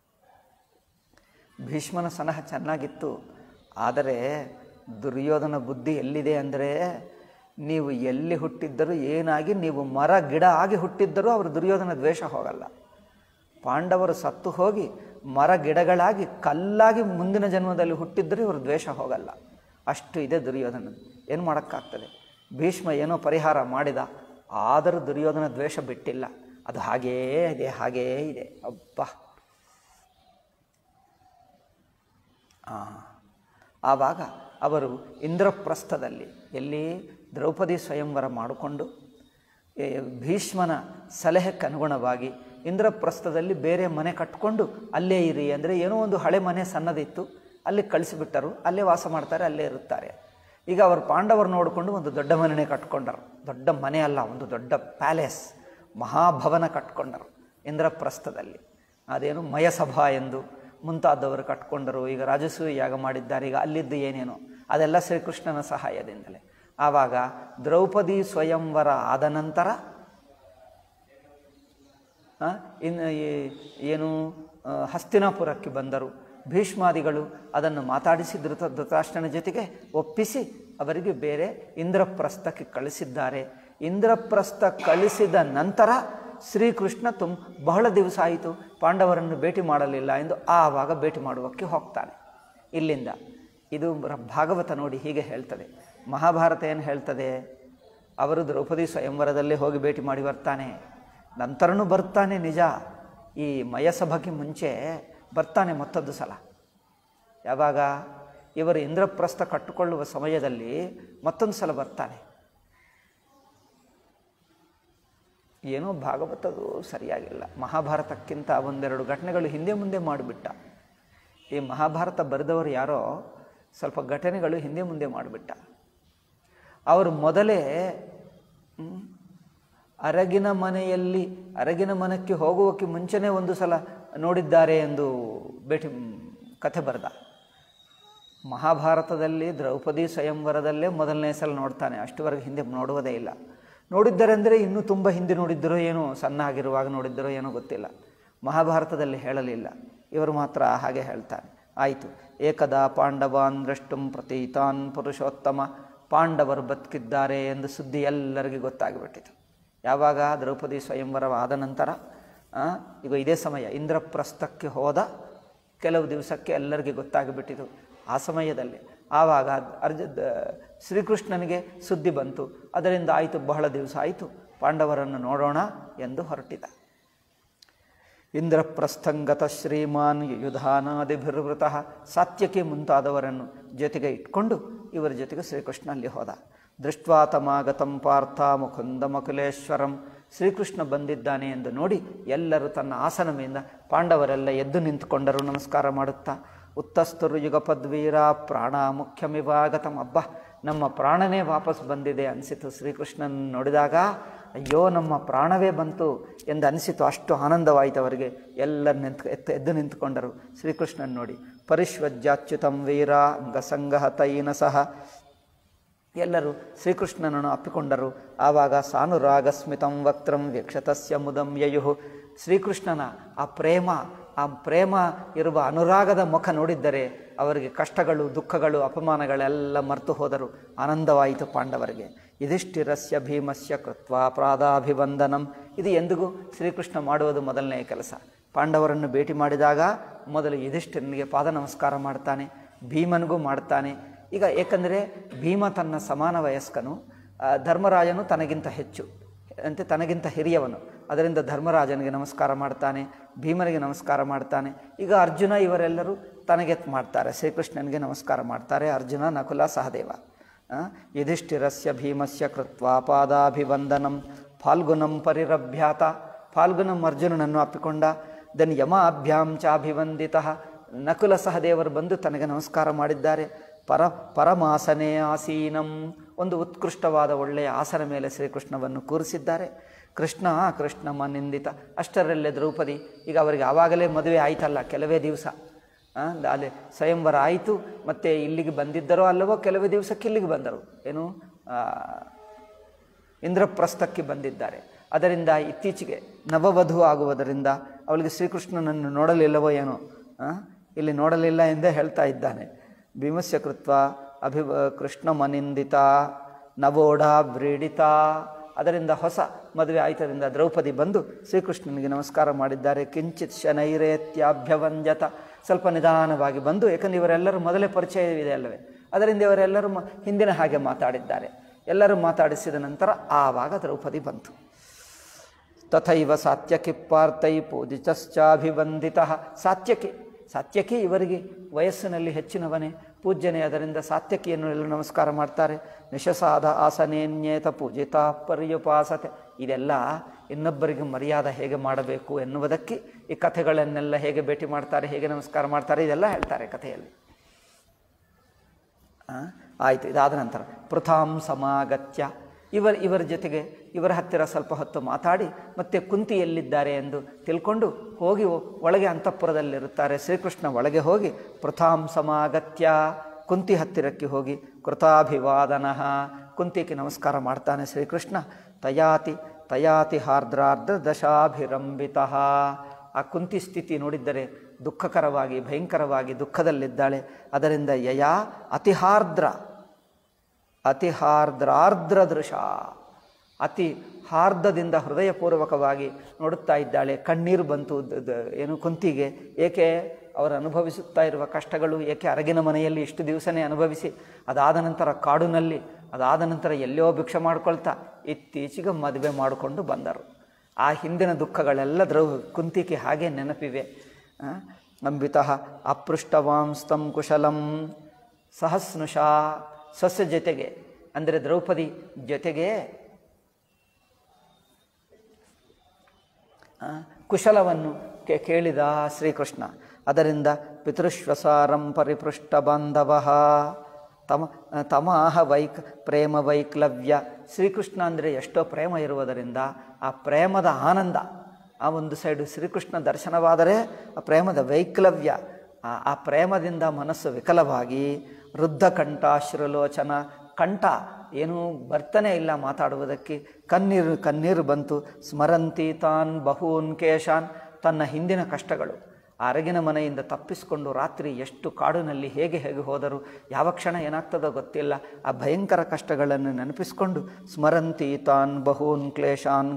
ಭೀಷ್ಮನ ಸಲಹೆ ಚೆನ್ನಾಗಿತ್ತು ಆದರೆ ದುರ್ಯೋಧನ ಬುದ್ಧಿ ಎಲ್ಲಿದೆ ಅಂದರೆ ನೀವು ಎಲ್ಲಿ ಹುಟ್ಟಿದ್ದರೂ ಏನಾಗಿ ನೀವು ಮರ ಗಿಡ ಆಗಿ ಹುಟ್ಟಿದ್ದರೂ ಅವರು ದುರ್ಯೋಧನ ದ್ವೇಷ ಹೋಗಲ್ಲ ಪಾಂಡವರು ಸತ್ತು ಹೋಗಿ ಮರ ಗಿಡಗಳಾಗಿ ಕಲ್ಲಾಗಿ ಮುಂದಿನ ಜನ್ಮದಲ್ಲಿ ಹುಟ್ಟಿದ್ದರೂ ಇವರು ದ್ವೇಷ ಹೋಗಲ್ಲ ಅಷ್ಟು ಇದೆ ದುರ್ಯೋಧನ ಏನು ಮಾಡೋಕ್ಕಾಗ್ತದೆ ಭೀಷ್ಮ ಏನೋ ಪರಿಹಾರ ಮಾಡಿದ ಆದರೂ ದುರ್ಯೋಧನ ದ್ವೇಷ ಬಿಟ್ಟಿಲ್ಲ ಅದು ಹಾಗೇ ಇದೆ ಹಾಗೇ ಇದೆ ಅಬ್ಬಾ ಆ, ಆವಾಗ ಅವರು ಇಂದ್ರಪ್ರಸ್ಥದಲ್ಲಿ ಎಲ್ಲಿ ದ್ರೌಪದಿ ಸ್ವಯಂವರ ಮಾಡಿಕೊಂಡು ಏ, ಭೀಷ್ಮನ ಸಲಹೆಗೆ ಅನುಗುಣವಾಗಿ ಇಂದ್ರಪ್ರಸ್ಥದಲ್ಲಿ ಬೇರೆ ಮನೆ ಕಟ್ಕೊಂಡು ಅಲ್ಲೇ ಇರಿ ಅಂದರೆ ಏನೋ ಒಂದು ಹಳೆ ಮನೆ ಸಣ್ಣದಿತ್ತು ಅಲ್ಲಿ ಕಳಿಸಿಬಿಟ್ಟರು ಅಲ್ಲೇ ವಾಸ ಮಾಡ್ತಾರೆ ಅಲ್ಲೇ ಇರುತ್ತಾರೆ ಈಗ ಅವರು ಪಾಂಡವರು ನೋಡಿಕೊಂಡು ಒಂದು ದೊಡ್ಡ ಮನೆನೇ ಕಟ್ಕೊಂಡರು ದೊಡ್ಡ ಮನೆ ಅಲ್ಲ ಒಂದು ದೊಡ್ಡ ಪ್ಯಾಲೇಸ್ ಮಹಾಭವನ ಕಟ್ಕೊಂಡರು ಇಂದ್ರಪ್ರಸ್ಥದಲ್ಲಿ ಅದೇನು ಮಯಸಭಾ ಎಂದು ಮುಂತಾದವರು ಕಟ್ಕೊಂಡರು ಈಗ ರಾಜಸೂಯ ಯಾಗ ಮಾಡಿದ್ದಾರೆ ಈಗ ಅಲ್ಲಿದ್ದು ಏನೇನೋ ಅದೆಲ್ಲ ಶ್ರೀಕೃಷ್ಣನ ಸಹಾಯದಿಂದಲೇ ಆವಾಗ ದ್ರೌಪದಿ ಸ್ವಯಂವರ ಆದ ನಂತರ ಆ, ಇನ್ನು ಈ- ಏನು ಆ, ಹಸ್ತಿನಾಪುರಕ್ಕೆ ಬಂದರು ಭೀಷ್ಮಾದಿಗಳು ಅದನ್ನು ಮಾತಾಡಿಸಿ ಧೃತ ಧೃತರಾಷ್ಟ್ರನ ಜೊತೆಗೆ ಒಪ್ಪಿಸಿ ಅವರಿಗೆ ಬೇರೆ ಇಂದ್ರಪ್ರಸ್ಥಕ್ಕೆ ಕಳಿಸಿದ್ದಾರೆ ಇಂದ್ರಪ್ರಸ್ಥ ಕಳಿಸಿದ ನಂತರ ಶ್ರೀಕೃಷ್ಣ ತುಮ್ ಬಹಳ ದಿವಸ ಆಯಿತು ಪಾಂಡವರನ್ನು ಭೇಟಿ ಮಾಡಲಿಲ್ಲ ಎಂದು ಆವಾಗ ಭೇಟಿ ಮಾಡುವಕ್ಕೆ ಹೋಗ್ತಾನೆ ಇಲ್ಲಿಂದ ಇದು ರ- ಭಾಗವತ ನೋಡಿ ಹೀಗೆ ಹೇಳ್ತದೆ ಮಹಾಭಾರತ ಏನು ಹೇಳ್ತದೆ ಅವರು ದ್ರೌಪದಿ ಸ್ವಯಂವರದಲ್ಲೇ ಹೋಗಿ ಭೇಟಿ ಮಾಡಿ ಬರ್ತಾನೆ ನಂತರನೂ ಬರ್ತಾನೆ ನಿಜ ಈ ಮಯಸಭಕ್ಕೆ ಮುಂಚೆ ಬರ್ತಾನೆ ಮತ್ತೊಂದು ಸಲ ಯಾವಾಗ ಇವರು ಇಂದ್ರಪ್ರಸ್ಥ ಕಟ್ಟಿಕೊಳ್ಳುವ ಸಮಯದಲ್ಲಿ ಮತ್ತೊಂದು ಸಲ ಬರ್ತಾನೆ ಏನೋ ಭಾಗವತದು ಸರಿಯಾಗಿಲ್ಲ ಮಹಾಭಾರತಕ್ಕಿಂತ ಒಂದೆರಡು ಘಟನೆಗಳು ಹಿಂದೆ ಮುಂದೆ ಮಾಡಿಬಿಟ್ಟ ಈ ಮಹಾಭಾರತ ಬರೆದವರು ಯಾರೋ ಸ್ವಲ್ಪ ಘಟನೆಗಳು ಹಿಂದೆ ಮುಂದೆ ಮಾಡಿಬಿಟ್ಟ ಅವರು ಮೊದಲೇ ಹ್ಮ್, ಅರಗಿನ ಮನೆಯಲ್ಲಿ ಅರಗಿನ ಮನಕ್ಕೆ ಹೋಗುವಕ್ಕೆ ಮುಂಚೆನೇ ಒಂದು ಸಲ ನೋಡಿದ್ದಾರೆ ಎಂದು ಭೇಟಿ ಕಥೆ ಬರೆದ ಮಹಾಭಾರತದಲ್ಲಿ ದ್ರೌಪದಿ ಸ್ವಯಂವರದಲ್ಲೇ ಮೊದಲನೇ ಸಲ ನೋಡ್ತಾನೆ ಅಷ್ಟುವರೆಗೆ ಹಿಂದೆ ನೋಡುವುದೇ ಇಲ್ಲ ನೋಡಿದ್ದಾರೆ ಅಂದರೆ ಇನ್ನೂ ತುಂಬ ಹಿಂದೆ ನೋಡಿದ್ದರೋ ಏನೋ ಸಣ್ಣ ಆಗಿರುವಾಗ ನೋಡಿದ್ದರೋ ಏನೋ ಗೊತ್ತಿಲ್ಲ ಮಹಾಭಾರತದಲ್ಲಿ ಹೇಳಲಿಲ್ಲ ಇವರು ಮಾತ್ರ ಹಾಗೆ ಹೇಳ್ತಾನೆ ಆಯಿತು ಏಕದಾ ಪಾಂಡವಾನ್ ದ್ರಷ್ಟುಂ ಪ್ರತೀತಾನ್ ಪುರುಷೋತ್ತಮ ಪಾಂಡವರು ಬದುಕಿದ್ದಾರೆ ಎಂದು ಸುದ್ದಿ ಎಲ್ಲರಿಗೂ ಗೊತ್ತಾಗಿಬಿಟ್ಟಿತು ಯಾವಾಗ ದ್ರೌಪದಿ ಸ್ವಯಂವರವಾದ ನಂತರ ಆ, ಈಗ ಇದೇ ಸಮಯ ಇಂದ್ರಪ್ರಸ್ಥಕ್ಕೆ ಹೋದ ಕೆಲವು ದಿವಸಕ್ಕೆ ಎಲ್ಲರಿಗೆ ಗೊತ್ತಾಗಿಬಿಟ್ಟಿತು ಆ ಸಮಯದಲ್ಲಿ ಆವಾಗ ಅರ್ಜ ದ- ಶ್ರೀಕೃಷ್ಣನಿಗೆ ಸುದ್ದಿ ಬಂತು ಅದರಿಂದ ಆಯಿತು ಬಹಳ ದಿವಸ ಆಯಿತು ಪಾಂಡವರನ್ನು ನೋಡೋಣ ಎಂದು ಹೊರಟಿದ ಇಂದ್ರಪ್ರಸ್ಥಂಗತ ಶ್ರೀಮಾನ್ ಯುಧಾನಾದಿಭಿರ್ವೃತಃ ಸಾತ್ಯಕಿ ಮುಂತಾದವರನ್ನು ಜೊತೆಗೆ ಇಟ್ಕೊಂಡು ಇವರ ಜೊತೆಗೆ ಶ್ರೀಕೃಷ್ಣ ಅಲ್ಲಿ ಹೋದ ದೃಷ್ಟ್ವಾ ತಮಾಗತಂ ಪಾರ್ಥ ಮುಕುಂದ ಮಕುಲೇಶ್ವರಂ ಶ್ರೀಕೃಷ್ಣ ಬಂದಿದ್ದಾನೆ ಎಂದು ನೋಡಿ ಎಲ್ಲರೂ ತನ್ನ ಆಸನ ಮೇಲಿಂದ ಪಾಂಡವರೆಲ್ಲ ಎದ್ದು ನಿಂತುಕೊಂಡರು ನಮಸ್ಕಾರ ಮಾಡುತ್ತಾ ಉತ್ತಸ್ತರು ಯುಗಪದ್ವೀರ ಪ್ರಾಣ ಮುಖ್ಯಮಿವಾಗತಂ ಅಬ್ಬ ನಮ್ಮ ಪ್ರಾಣನೇ ವಾಪಸ್ ಬಂದಿದೆ ಅನಿಸಿತು ಶ್ರೀಕೃಷ್ಣನ ನೋಡಿದಾಗ ಅಯ್ಯೋ ನಮ್ಮ ಪ್ರಾಣವೇ ಬಂತು ಎಂದು ಅನಿಸಿತು ಅಷ್ಟು ಆನಂದವಾಯಿತು ಅವರಿಗೆ ಎಲ್ಲರೂ ನಿಂತು ಎತ್ತು ಎದ್ದು ನಿಂತುಕೊಂಡರು ಶ್ರೀಕೃಷ್ಣನ್ ನೋಡಿ ಪರಿಶ್ವಜ್ಯಾಚ್ಯುತಂ ವೀರ ಅಂಗಸಂಗಹತೈನ ಸಹ ಎಲ್ಲರೂ ಶ್ರೀಕೃಷ್ಣನನ್ನು ಅಪ್ಪಿಕೊಂಡರು ಆವಾಗ ಸಾನುರಾಗಸ್ಮಿತಂ ವಕ್ತ್ರಂ ವ್ಯಕ್ಷತಸ್ಯ ಮುದಂ ಯಯುಹು ಶ್ರೀಕೃಷ್ಣನ ಆ ಪ್ರೇಮ ಆ ಪ್ರೇಮ ಇರುವ ಅನುರಾಗದ ಮುಖ ನೋಡಿದ್ದರೆ ಅವರಿಗೆ ಕಷ್ಟಗಳು ದುಃಖಗಳು ಅಪಮಾನಗಳೆಲ್ಲ ಮರೆತು ಹೋದರು ಆನಂದವಾಯಿತು ಪಾಂಡವರಿಗೆ ಯುಧಿಷ್ಠಿರಸ್ಯ ಭೀಮಸ್ಯ ಕೃತ್ವಾ ಪ್ರಾದಾಭಿವಂದನಂ ಇದು ಎಂದಿಗೂ ಶ್ರೀಕೃಷ್ಣ ಮಾಡುವುದು ಮೊದಲನೆಯ ಕೆಲಸ ಪಾಂಡವರನ್ನು ಭೇಟಿ ಮಾಡಿದಾಗ ಮೊದಲು ಯುಧಿಷ್ಠಿರನಿಗೆ ಪಾದ ನಮಸ್ಕಾರ ಮಾಡ್ತಾನೆ ಭೀಮನಿಗೂ ಮಾಡ್ತಾನೆ ಈಗ ಏಕೆಂದರೆ ಭೀಮ ತನ್ನ ಸಮಾನ ವಯಸ್ಕನು ಆ, ಧರ್ಮರಾಜನು ತನಗಿಂತ ಹೆಚ್ಚು ಅಂತೆ ತನಗಿಂತ ಹಿರಿಯವನು ಅದರಿಂದ ಧರ್ಮರಾಜನಿಗೆ ನಮಸ್ಕಾರ ಮಾಡ್ತಾನೆ ಭೀಮನಿಗೆ ನಮಸ್ಕಾರ ಮಾಡ್ತಾನೆ ಈಗ ಅರ್ಜುನ ಇವರೆಲ್ಲರೂ ತನಗೆ ಮಾಡ್ತಾರೆ ಶ್ರೀಕೃಷ್ಣನಿಗೆ ನಮಸ್ಕಾರ ಮಾಡ್ತಾರೆ ಅರ್ಜುನ ನಕುಲ ಸಹದೇವ ಆ, ಯುಧಿಷ್ಠಿರಸ್ಯ ಭೀಮಸ್ಯ ಕೃತ್ವಾ ಪಾದಾಭಿವಂದನಂ ಫಾಲ್ಗುನಂ ಪರಿರಭ್ಯಾತ ಫಾಲ್ಗುನಂ ಅರ್ಜುನನನ್ನು ಅಪ್ಪಿಕೊಂಡ ದೆನ್ ಯಮಾಭ್ಯಾಂ ಚಾಭಿವಂದಿತ ನಕುಲ ಸಹದೇವರು ಬಂದು ತನಗೆ ನಮಸ್ಕಾರ ಮಾಡಿದ್ದಾರೆ ಪರ ಪರಮಾಸನೆ ಆಸೀನಂ ಒಂದು ಉತ್ಕೃಷ್ಟವಾದ ಒಳ್ಳೆಯ ಆಸನ ಮೇಲೆ ಶ್ರೀಕೃಷ್ಣವನ್ನು ಕೂರಿಸಿದ್ದಾರೆ ಕೃಷ್ಣ ಕೃಷ್ಣಮ್ಮ ನಿಂದಿತ ಅಷ್ಟರಲ್ಲೇ ದ್ರೌಪದಿ ಈಗ ಅವರಿಗೆ ಆವಾಗಲೇ ಮದುವೆ ಆಯ್ತಲ್ಲ ಕೆಲವೇ ದಿವಸ ಆ, ಅಲ್ಲಿ ಸ್ವಯಂವರ ಆಯಿತು ಮತ್ತು ಇಲ್ಲಿಗೆ ಬಂದಿದ್ದರೋ ಅಲ್ಲವೋ ಕೆಲವೇ ದಿವಸಕ್ಕೆ ಇಲ್ಲಿಗೆ ಬಂದರು ಏನು ಆ, ಇಂದ್ರಪ್ರಸ್ಥಕ್ಕೆ ಬಂದಿದ್ದಾರೆ ಅದರಿಂದ ಇತ್ತೀಚೆಗೆ ನವವಧು ಆಗುವುದರಿಂದ ಅವಳಿಗೆ ಶ್ರೀಕೃಷ್ಣನನ್ನು ನೋಡಲಿಲ್ಲವೋ ಏನೋ ಆ? ಇಲ್ಲಿ ನೋಡಲಿಲ್ಲ ಎಂದೇ ಹೇಳ್ತಾ ಇದ್ದಾನೆ ಭೀಮಸ್ಯ ಕೃತ್ವ ಅಭಿ ಕೃಷ್ಣ ಮನಿಂದಿತ ನವೋಢ ವ್ರೀಡಿತ ಅದರಿಂದ ಹೊಸ ಮದುವೆ ಆಯ್ತರಿಂದ ದ್ರೌಪದಿ ಬಂದು ಶ್ರೀಕೃಷ್ಣನಿಗೆ ನಮಸ್ಕಾರ ಮಾಡಿದ್ದಾರೆ ಕಿಂಚಿತ್ ಶನೈರೇತ್ಯಾಭ್ಯವಂಜತ ಸ್ವಲ್ಪ ನಿಧಾನವಾಗಿ ಬಂದು ಯಾಕಂದ್ರೆ ಇವರೆಲ್ಲರೂ ಮೊದಲೇ ಪರಿಚಯವಿದೆ ಅಲ್ಲವೇ ಅದರಿಂದ ಇವರೆಲ್ಲರೂ ಮ- ಹಿಂದಿನ ಹಾಗೆ ಮಾತಾಡಿದ್ದಾರೆ ಎಲ್ಲರೂ ಮಾತಾಡಿಸಿದ ನಂತರ ಆವಾಗ ದ್ರೌಪದಿ ಬಂತು ತಥೈವ ಸಾತ್ಯಕಿ ಪಾರ್ಥೈ ಪೂಜಿತಶ್ಚಾಭಿವಂದಿತ ಸಾತ್ಯಕಿ ಸಾತ್ಯಕಿ ಇವರಿಗೆ ವಯಸ್ಸಿನಲ್ಲಿ ಹೆಚ್ಚಿನವನೇ ಪೂಜ್ಯನೇ ಅದರಿಂದ ಸಾತ್ಯಕಿಯನ್ನು ಎಲ್ಲ ನಮಸ್ಕಾರ ಮಾಡ್ತಾರೆ ನಿಶಸಾದ ಆಸನೇನ್ಯೇತ ಪೂಜಿತ ಪರ್ಯುಪಾಸತೆ ಇದೆಲ್ಲ ಇನ್ನೊಬ್ಬರಿಗೆ ಮರ್ಯಾದ ಹೇಗೆ ಮಾಡಬೇಕು ಎನ್ನುವುದಕ್ಕೆ ಈ ಕಥೆಗಳನ್ನೆಲ್ಲ ಹೇಗೆ ಭೇಟಿ ಮಾಡ್ತಾರೆ ಹೇಗೆ ನಮಸ್ಕಾರ ಮಾಡ್ತಾರೆ ಇದೆಲ್ಲ ಹೇಳ್ತಾರೆ ಕಥೆಯಲ್ಲಿ ಆ, ಆಯಿತು ಇದಾದ ನಂತರ ಪೃಥಾಂ ಸಮಾಗತ್ಯ ಇವರ ಇವರ ಜೊತೆಗೆ ಇವರ ಹತ್ತಿರ ಸ್ವಲ್ಪ ಹೊತ್ತು ಮಾತಾಡಿ ಮತ್ತೆ ಕುಂತಿ ಎಲ್ಲಿದ್ದಾರೆ ಎಂದು ತಿಳ್ಕೊಂಡು ಹೋಗಿ ಒ- ಒಳಗೆ ಅಂತಃಪುರದಲ್ಲಿರುತ್ತಾರೆ ಶ್ರೀಕೃಷ್ಣ ಒಳಗೆ ಹೋಗಿ ಪೃಥಾಂ ಸಮಾಗತ್ಯ ಕುಂತಿ ಹತ್ತಿರಕ್ಕೆ ಹೋಗಿ ಕೃತಾಭಿವಾದನಃ ಕುಂತಿಗೆ ನಮಸ್ಕಾರ ಮಾಡ್ತಾನೆ ಶ್ರೀಕೃಷ್ಣ ತಯಾತಿ ತಯಾತಿ ಹಾರ್ದ್ರಾರ್ಧ ದಶಾಭಿರಂಬಿತ ಆ ಕುಂತಿ ಸ್ಥಿತಿ ನೋಡಿದ್ದರೆ ದುಃಖಕರವಾಗಿ ಭಯಂಕರವಾಗಿ ದುಃಖದಲ್ಲಿದ್ದಾಳೆ ಅದರಿಂದ ಯಯಾ ಅತಿಹಾರ್ದ್ರ ಅತಿಹಾರ್ದ್ರಾರ್ದ್ರ ದೃಶ ಅತಿ ಹಾರ್ದದಿಂದ ಹೃದಯಪೂರ್ವಕವಾಗಿ ನೋಡುತ್ತಾ ಇದ್ದಾಳೆ ಕಣ್ಣೀರು ಬಂತು ದ- ದ- ಏನು ಕುಂತಿಗೆ ಏಕೆ ಅವರು ಅನುಭವಿಸುತ್ತಾ ಇರುವ ಕಷ್ಟಗಳು ಏಕೆ ಅರಗಿನ ಮನೆಯಲ್ಲಿ ಇಷ್ಟು ದಿವಸನೇ ಅನುಭವಿಸಿ ಅದಾದ ನಂತರ ಕಾಡಿನಲ್ಲಿ ಅದಾದ ನಂತರ ಎಲ್ಲೋ ಭಿಕ್ಷೆ ಮಾಡ್ಕೊಳ್ತಾ ಇತ್ತೀಚೆಗೆ ಮದುವೆ ಮಾಡಿಕೊಂಡು ಬಂದರು ಆ ಹಿಂದಿನ ದುಃಖಗಳೆಲ್ಲ ದ್ರೌ ಕುಂತಿಗೆ ಹಾಗೆ ನೆನಪಿವೆ ಆ, ಅಂಬಿತಃ ಅಪೃಷ್ಟವಾಂಸ್ತಂ ಕುಶಲಂ ಸಹಸ್ನುಷಾ ಸಸ್ಯ ಜೊತೆಗೆ ಅಂದರೆ ದ್ರೌಪದಿ ಜೊತೆಗೆ ಆ, ಕುಶಲವನ್ನು ಕೇ- ಕೇಳಿದ ಶ್ರೀಕೃಷ್ಣ ಅದರಿಂದ ಪಿತೃಶ್ವಸಾರಂ ಪರಿಪೃಷ್ಟ ಬಾಂಧವ ತಮ ತಮಾಹ ವೈಕ್ ಪ್ರೇಮ ವೈಕ್ಲವ್ಯ ಶ್ರೀಕೃಷ್ಣ ಅಂದರೆ ಎಷ್ಟೋ ಪ್ರೇಮ ಇರುವುದರಿಂದ ಆ ಪ್ರೇಮದ ಆನಂದ ಆ ಒಂದು ಸೈಡು ಶ್ರೀಕೃಷ್ಣ ದರ್ಶನವಾದರೆ ಆ ಪ್ರೇಮದ ವೈಕ್ಲವ್ಯ ಆ ಆ ಪ್ರೇಮದಿಂದ ಮನಸ್ಸು ವಿಕಲವಾಗಿ ವೃದ್ಧ ಕಂಠ ಶ್ರೀಲೋಚನ ಕಂಠ ಏನೂ ಬರ್ತಾನೆ ಇಲ್ಲ ಮಾತಾಡುವುದಕ್ಕೆ ಕಣ್ಣೀರು ಕಣ್ಣೀರು ಬಂತು ಸ್ಮರಂತಿ ತಾನ್ ಬಹೂನ್ ಕೇಶಾನ್ ತನ್ನ ಹಿಂದಿನ ಕಷ್ಟಗಳು ಆ ಅರಗಿನ ಮನೆಯಿಂದ ತಪ್ಪಿಸಿಕೊಂಡು ರಾತ್ರಿ ಎಷ್ಟು ಕಾಡಿನಲ್ಲಿ ಹೇಗೆ ಹೇಗೆ ಹೋದರು ಯಾವ ಕ್ಷಣ ಏನಾಗ್ತದೋ ಗೊತ್ತಿಲ್ಲ ಆ ಭಯಂಕರ ಕಷ್ಟಗಳನ್ನು ನೆನಪಿಸಿಕೊಂಡು ಸ್ಮರಂತಿ ತಾನ್ ಬಹೂನ್ ಕ್ಲೇಶಾನ್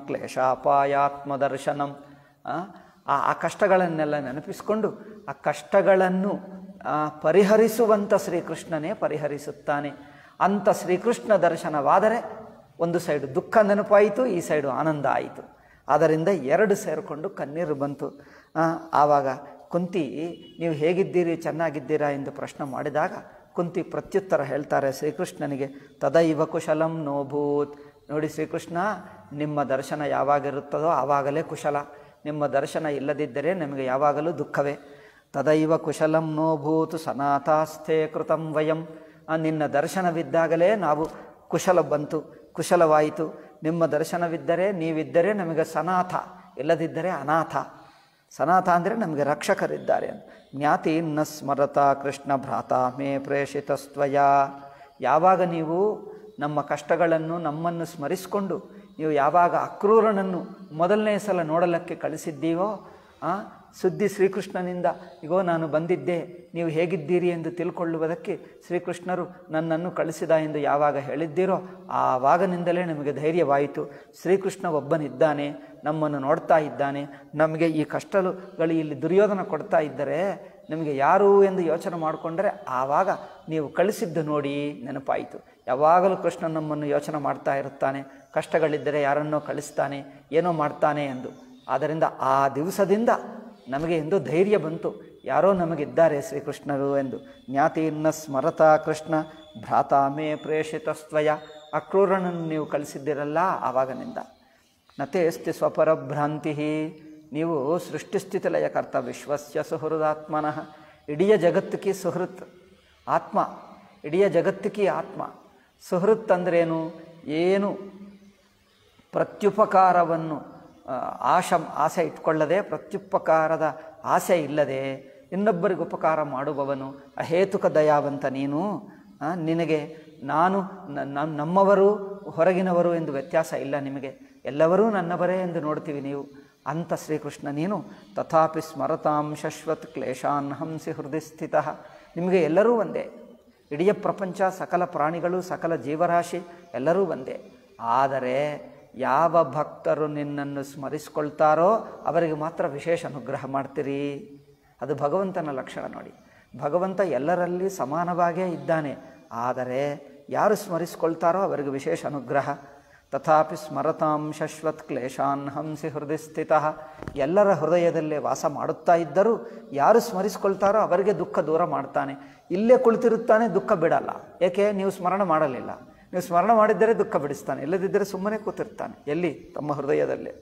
ಕ್ಲೇಶಾಪಾಯಾತ್ಮದರ್ಶನಂ ಆ ಆ- ಆ ಕಷ್ಟಗಳನ್ನೆಲ್ಲ ನೆನಪಿಸಿಕೊಂಡು ಆ ಕಷ್ಟಗಳನ್ನು ಆ, ಪರಿಹರಿಸುವಂಥ ಶ್ರೀಕೃಷ್ಣನೇ ಪರಿಹರಿಸುತ್ತಾನೆ ಅಂಥ ಶ್ರೀಕೃಷ್ಣ ದರ್ಶನವಾದರೆ ಒಂದು ಸೈಡು ದುಃಖ ನೆನಪಾಯಿತು ಈ ಸೈಡು ಆನಂದ ಆಯಿತು ಆದ್ದರಿಂದ ಎರಡು ಸೇರಿಕೊಂಡು ಕಣ್ಣೀರು ಬಂತು ಆ, ಆವಾಗ ಕುಂತಿ ನೀವು ಹೇಗಿದ್ದೀರಿ ಚೆನ್ನಾಗಿದ್ದೀರಾ ಎಂದು ಪ್ರಶ್ನೆ ಮಾಡಿದಾಗ ಕುಂತಿ ಪ್ರತ್ಯುತ್ತರ ಹೇಳ್ತಾರೆ ಶ್ರೀಕೃಷ್ಣನಿಗೆ ತದೈವ ಕುಶಲಂ ನೋಭೂತ್ ನೋಡಿ ಶ್ರೀಕೃಷ್ಣ ನಿಮ್ಮ ದರ್ಶನ ಯಾವಾಗಿರುತ್ತದೋ ಆವಾಗಲೇ ಕುಶಲ ನಿಮ್ಮ ದರ್ಶನ ಇಲ್ಲದಿದ್ದರೆ ನಿಮಗೆ ಯಾವಾಗಲೂ ದುಃಖವೇ ತದೈವ ಕುಶಲಂ ನೋಭೂತ್ ಸನಾಥಾಸ್ಥೆ ಕೃತಂ ವಯಂ ಆ, ನಿನ್ನ ದರ್ಶನವಿದ್ದಾಗಲೇ ನಾವು ಕುಶಲ ಬಂತು ಕುಶಲವಾಯಿತು ನಿಮ್ಮ ದರ್ಶನವಿದ್ದರೆ ನೀವಿದ್ದರೆ ನಮಗೆ ಸನಾಥ ಇಲ್ಲದಿದ್ದರೆ ಅನಾಥ ಸನಾಥ ಅಂದರೆ ನಮಗೆ ರಕ್ಷಕರಿದ್ದಾರೆ ಜ್ಞಾತಿ ನ ಸ್ಮರತ ಕೃಷ್ಣ ಭ್ರಾತ ಮೇ ಪ್ರೇಷಿತಸ್ತ್ವಯ ಯಾವಾಗ ನೀವು ನಮ್ಮ ಕಷ್ಟಗಳನ್ನು ನಮ್ಮನ್ನು ಸ್ಮರಿಸಿಕೊಂಡು ನೀವು ಯಾವಾಗ ಅಕ್ರೂರನನ್ನು ಮೊದಲನೇ ಸಲ ನೋಡಲಕ್ಕೆ ಕಳಿಸಿದ್ದೀವೋ ಆ ಸುದ್ದಿ ಶ್ರೀಕೃಷ್ಣನಿಂದ ಇಗೋ ನಾನು ಬಂದಿದ್ದೆ ನೀವು ಹೇಗಿದ್ದೀರಿ ಎಂದು ತಿಳ್ಕೊಳ್ಳುವುದಕ್ಕೆ ಶ್ರೀಕೃಷ್ಣರು ನನ್ನನ್ನು ಕಳಿಸಿದ ಎಂದು ಯಾವಾಗ ಹೇಳಿದ್ದೀರೋ ಆವಾಗನಿಂದಲೇ ನಮಗೆ ಧೈರ್ಯವಾಯಿತು ಶ್ರೀಕೃಷ್ಣ ಒಬ್ಬನಿದ್ದಾನೆ ನಮ್ಮನ್ನು ನೋಡ್ತಾ ಇದ್ದಾನೆ ನಮಗೆ ಈ ಕಷ್ಟಗಳು ಇಲ್ಲಿ ದುರ್ಯೋಧನ ಕೊಡ್ತಾ ಇದ್ದರೆ ನಮಗೆ ಯಾರು ಎಂದು ಯೋಚನೆ ಮಾಡಿಕೊಂಡ್ರೆ ಆವಾಗ ನೀವು ಕಳಿಸಿದ್ದು ನೋಡಿ ನೆನಪಾಯಿತು ಯಾವಾಗಲೂ ಕೃಷ್ಣ ನಮ್ಮನ್ನು ಯೋಚನೆ ಮಾಡ್ತಾ ಇರುತ್ತಾನೆ ಕಷ್ಟಗಳಿದ್ದರೆ ಯಾರನ್ನೋ ಕಳಿಸ್ತಾನೆ ಏನೋ ಮಾಡ್ತಾನೆ ಎಂದು ಆದ್ದರಿಂದ ಆ ದಿವಸದಿಂದ ನಮಗೆ ಎಂದು ಧೈರ್ಯ ಬಂತು ಯಾರೋ ನಮಗಿದ್ದಾರೆ ಶ್ರೀಕೃಷ್ಣರು ಎಂದು ಜ್ಞಾತಿಯನ್ನ ಸ್ಮರತ ಕೃಷ್ಣ ಭ್ರಾತ ಮೇ ಪ್ರೇಷಿತಸ್ತ್ವಯ ಅಕ್ರೂರನನ್ನು ನೀವು ಕಳಿಸಿದ್ದೀರಲ್ಲ ಆವಾಗನಿಂದ ನತೇಸ್ತಿ ಸ್ವಪರಭ್ರಾಂತಿ ನೀವು ಸೃಷ್ಟಿಸ್ಥಿತಿ ಲಯಕರ್ತ ವಿಶ್ವಸ್ಯ ಸುಹೃದಾತ್ಮನಃ ಇಡೀ ಜಗತ್ತಿಗೆ ಸುಹೃತ್ ಆತ್ಮ ಇಡೀ ಜಗತ್ತಿಗೆ ಆತ್ಮ ಸುಹೃತ್ ಅಂದ್ರೇನು ಏನು ಪ್ರತ್ಯುಪಕಾರವನ್ನು ಆ, ಆಶ ಆಸೆ ಇಟ್ಕೊಳ್ಳದೆ ಪ್ರತ್ಯುಪಕಾರದ ಆಸೆ ಇಲ್ಲದೆ ಇನ್ನೊಬ್ಬರಿಗೆ ಉಪಕಾರ ಮಾಡುವವನು ಅಹೇತುಕ ದಯಾವಂತ ನೀನು ಆ, ನಿನಗೆ ನಾನು ನ- ನ- ನಮ್ಮವರು ಹೊರಗಿನವರು ಎಂದು ವ್ಯತ್ಯಾಸ ಇಲ್ಲ ನಿಮಗೆ ಎಲ್ಲವರೂ ನನ್ನವರೇ ಎಂದು ನೋಡ್ತೀವಿ ನೀವು ಅಂತ ಶ್ರೀಕೃಷ್ಣ ನೀನು ತಥಾಪಿ ಸ್ಮರತಾಂ ಶಶ್ವತ್ ಕ್ಲೇಶಾನ್ ಹಂಸಿ ಹೃದಯ ಸ್ಥಿತ ನಿಮಗೆ ಎಲ್ಲರೂ ಒಂದೇ ಇಡೀ ಪ್ರಪಂಚ ಸಕಲ ಪ್ರಾಣಿಗಳು ಸಕಲ ಜೀವರಾಶಿ ಎಲ್ಲರೂ ಒಂದೇ ಆದರೆ ಯಾವ ಭಕ್ತರು ನಿನ್ನನ್ನು ಸ್ಮರಿಸ್ಕೊಳ್ತಾರೋ ಅವರಿಗೆ ಮಾತ್ರ ವಿಶೇಷ ಅನುಗ್ರಹ ಮಾಡ್ತೀರಿ ಅದು ಭಗವಂತನ ಲಕ್ಷಣ ನೋಡಿ ಭಗವಂತ ಎಲ್ಲರಲ್ಲಿ ಸಮಾನವಾಗೇ ಇದ್ದಾನೆ ಆದರೆ ಯಾರು ಸ್ಮರಿಸ್ಕೊಳ್ತಾರೋ ಅವರಿಗೆ ವಿಶೇಷ ಅನುಗ್ರಹ ತಥಾಪಿ ಸ್ಮರತಾಂ ಶಶ್ವತ್ ಕ್ಲೇಶಾನ್ ಹಂಸಿ ಹೃದಯ ಸ್ಥಿತ ಎಲ್ಲರ ಹೃದಯದಲ್ಲೇ ವಾಸ ಮಾಡುತ್ತಾ ಇದ್ದರೂ ಯಾರು ಸ್ಮರಿಸ್ಕೊಳ್ತಾರೋ ಅವರಿಗೆ ದುಃಖ ದೂರ ಮಾಡ್ತಾನೆ ಇಲ್ಲೇ ಕುಳಿತಿರುತ್ತಾನೆ ದುಃಖ ಬಿಡಲ್ಲ ಏಕೆ ನೀವು ಸ್ಮರಣ ಮಾಡಲಿಲ್ಲ ನೀವು ಸ್ಮರಣ ಮಾಡಿದ್ದರೆ ದುಃಖ ಬಿಡಿಸ್ತಾನೆ ಇಲ್ಲದಿದ್ದರೆ ಸುಮ್ಮನೆ ಕೂತಿರ್ತಾನೆ ಎಲ್ಲಿ ತಮ್ಮ ಹೃದಯದಲ್ಲೇ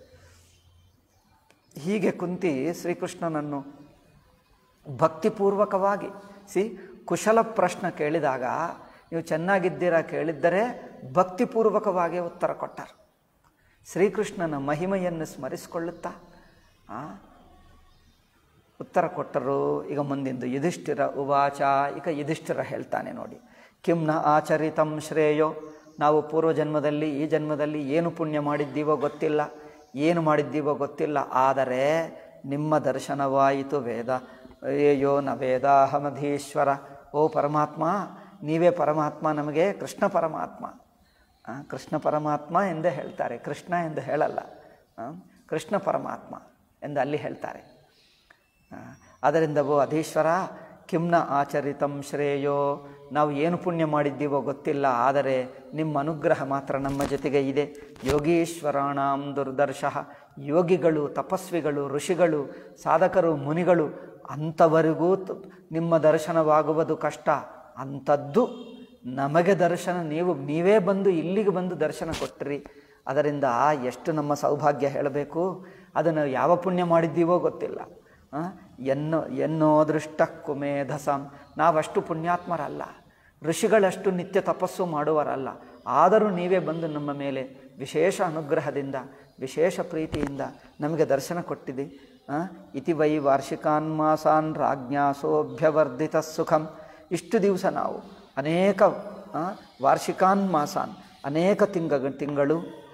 ಹೀಗೆ ಕುಂತಿ ಶ್ರೀಕೃಷ್ಣನನ್ನು ಭಕ್ತಿಪೂರ್ವಕವಾಗಿ ಸಿ ಕುಶಲ ಪ್ರಶ್ನೆ ಕೇಳಿದಾಗ ನೀವು ಚೆನ್ನಾಗಿದ್ದೀರಾ ಕೇಳಿದ್ದರೆ ಭಕ್ತಿಪೂರ್ವಕವಾಗಿ ಉತ್ತರ ಕೊಟ್ಟರು ಶ್ರೀಕೃಷ್ಣನ ಮಹಿಮೆಯನ್ನು ಸ್ಮರಿಸಿಕೊಳ್ಳುತ್ತಾ ಆ, ಉತ್ತರ ಕೊಟ್ಟರು ಈಗ ಮುಂದಿಂದು ಯುಧಿಷ್ಠಿರ ಉವಾಚ ಈಗ ಯುಧಿಷ್ಠಿರ ಹೇಳ್ತಾನೆ ನೋಡಿ ಕಿಂನ ಆಚರಿತಂ ಶ್ರೇಯೋ ನಾವು ಪೂರ್ವ ಜನ್ಮದಲ್ಲಿ ಈ ಜನ್ಮದಲ್ಲಿ ಏನು ಪುಣ್ಯ ಮಾಡಿದ್ದೀವೋ ಗೊತ್ತಿಲ್ಲ ಏನು ಮಾಡಿದ್ದೀವೋ ಗೊತ್ತಿಲ್ಲ ಆದರೆ ನಿಮ್ಮ ದರ್ಶನವಾಯಿತು ವೇದ ಏಯೋ ನ ವೇದಾಹಮಧೀಶ್ವರ ಓ ಪರಮಾತ್ಮ ನೀವೇ ಪರಮಾತ್ಮ ನಮಗೆ ಕೃಷ್ಣ ಪರಮಾತ್ಮ ಆ, ಕೃಷ್ಣ ಪರಮಾತ್ಮ ಎಂದೇ ಹೇಳ್ತಾರೆ ಕೃಷ್ಣ ಎಂದು ಹೇಳಲ್ಲ ಆ, ಕೃಷ್ಣ ಪರಮಾತ್ಮ ಎಂದು ಅಲ್ಲಿ ಹೇಳ್ತಾರೆ ಆ, ಅದರಿಂದ ಓ ಅಧೀಶ್ವರ ಕಿಮ್ನ ಆಚರಿತಂ ಶ್ರೇಯೋ ನಾವು ಏನು ಪುಣ್ಯ ಮಾಡಿದ್ದೀವೋ ಗೊತ್ತಿಲ್ಲ ಆದರೆ ನಿಮ್ಮ ಅನುಗ್ರಹ ಮಾತ್ರ ನಮ್ಮ ಜೊತೆಗೆ ಇದೆ ಯೋಗೀಶ್ವರಾಣಾಂ ದುರ್ದರ್ಶಃ ಯೋಗಿಗಳು ತಪಸ್ವಿಗಳು ಋಷಿಗಳು ಸಾಧಕರು ಮುನಿಗಳು ಅಂಥವರಿಗೂ ತ- ನಿಮ್ಮ ದರ್ಶನವಾಗುವುದು ಕಷ್ಟ ಅಂಥದ್ದು ನಮಗೆ ದರ್ಶನ ನೀವು ನೀವೇ ಬಂದು ಇಲ್ಲಿಗೆ ಬಂದು ದರ್ಶನ ಕೊಟ್ಟಿರಿ ಅದರಿಂದ ಎಷ್ಟು ನಮ್ಮ ಸೌಭಾಗ್ಯ ಹೇಳಬೇಕು ಅದನ್ನು ಯಾವ ಪುಣ್ಯ ಮಾಡಿದ್ದೀವೋ ಗೊತ್ತಿಲ್ಲ ಆ, ಎನ್ನೋ ಎನ್ನೋ ದೃಷ್ಟ ಕುಮೇಧಸಂ ನಾವಷ್ಟು ಪುಣ್ಯಾತ್ಮರಲ್ಲ ಋಷಿಗಳಷ್ಟು ನಿತ್ಯ ತಪಸ್ಸು ಮಾಡುವರಲ್ಲ ಆದರೂ ನೀವೇ ಬಂದು ನಮ್ಮ ಮೇಲೆ ವಿಶೇಷ ಅನುಗ್ರಹದಿಂದ ವಿಶೇಷ ಪ್ರೀತಿಯಿಂದ ನಮಗೆ ದರ್ಶನ ಕೊಟ್ಟಿದೆ ಆ, ಇತಿ ವೈ ವಾರ್ಷಿಕಾನ್ ಮಾಸಾನ್ ರಾಜ್ಞಾಸೋಭ್ಯವರ್ಧಿತ ಸುಖಂ ಇಷ್ಟು ದಿವಸ ನಾವು ಅನೇಕ ಆ, ವಾರ್ಷಿಕಾನ್ ಮಾಸಾನ್ ಅನೇಕ ತಿಂಗ ತಿಂಗಳು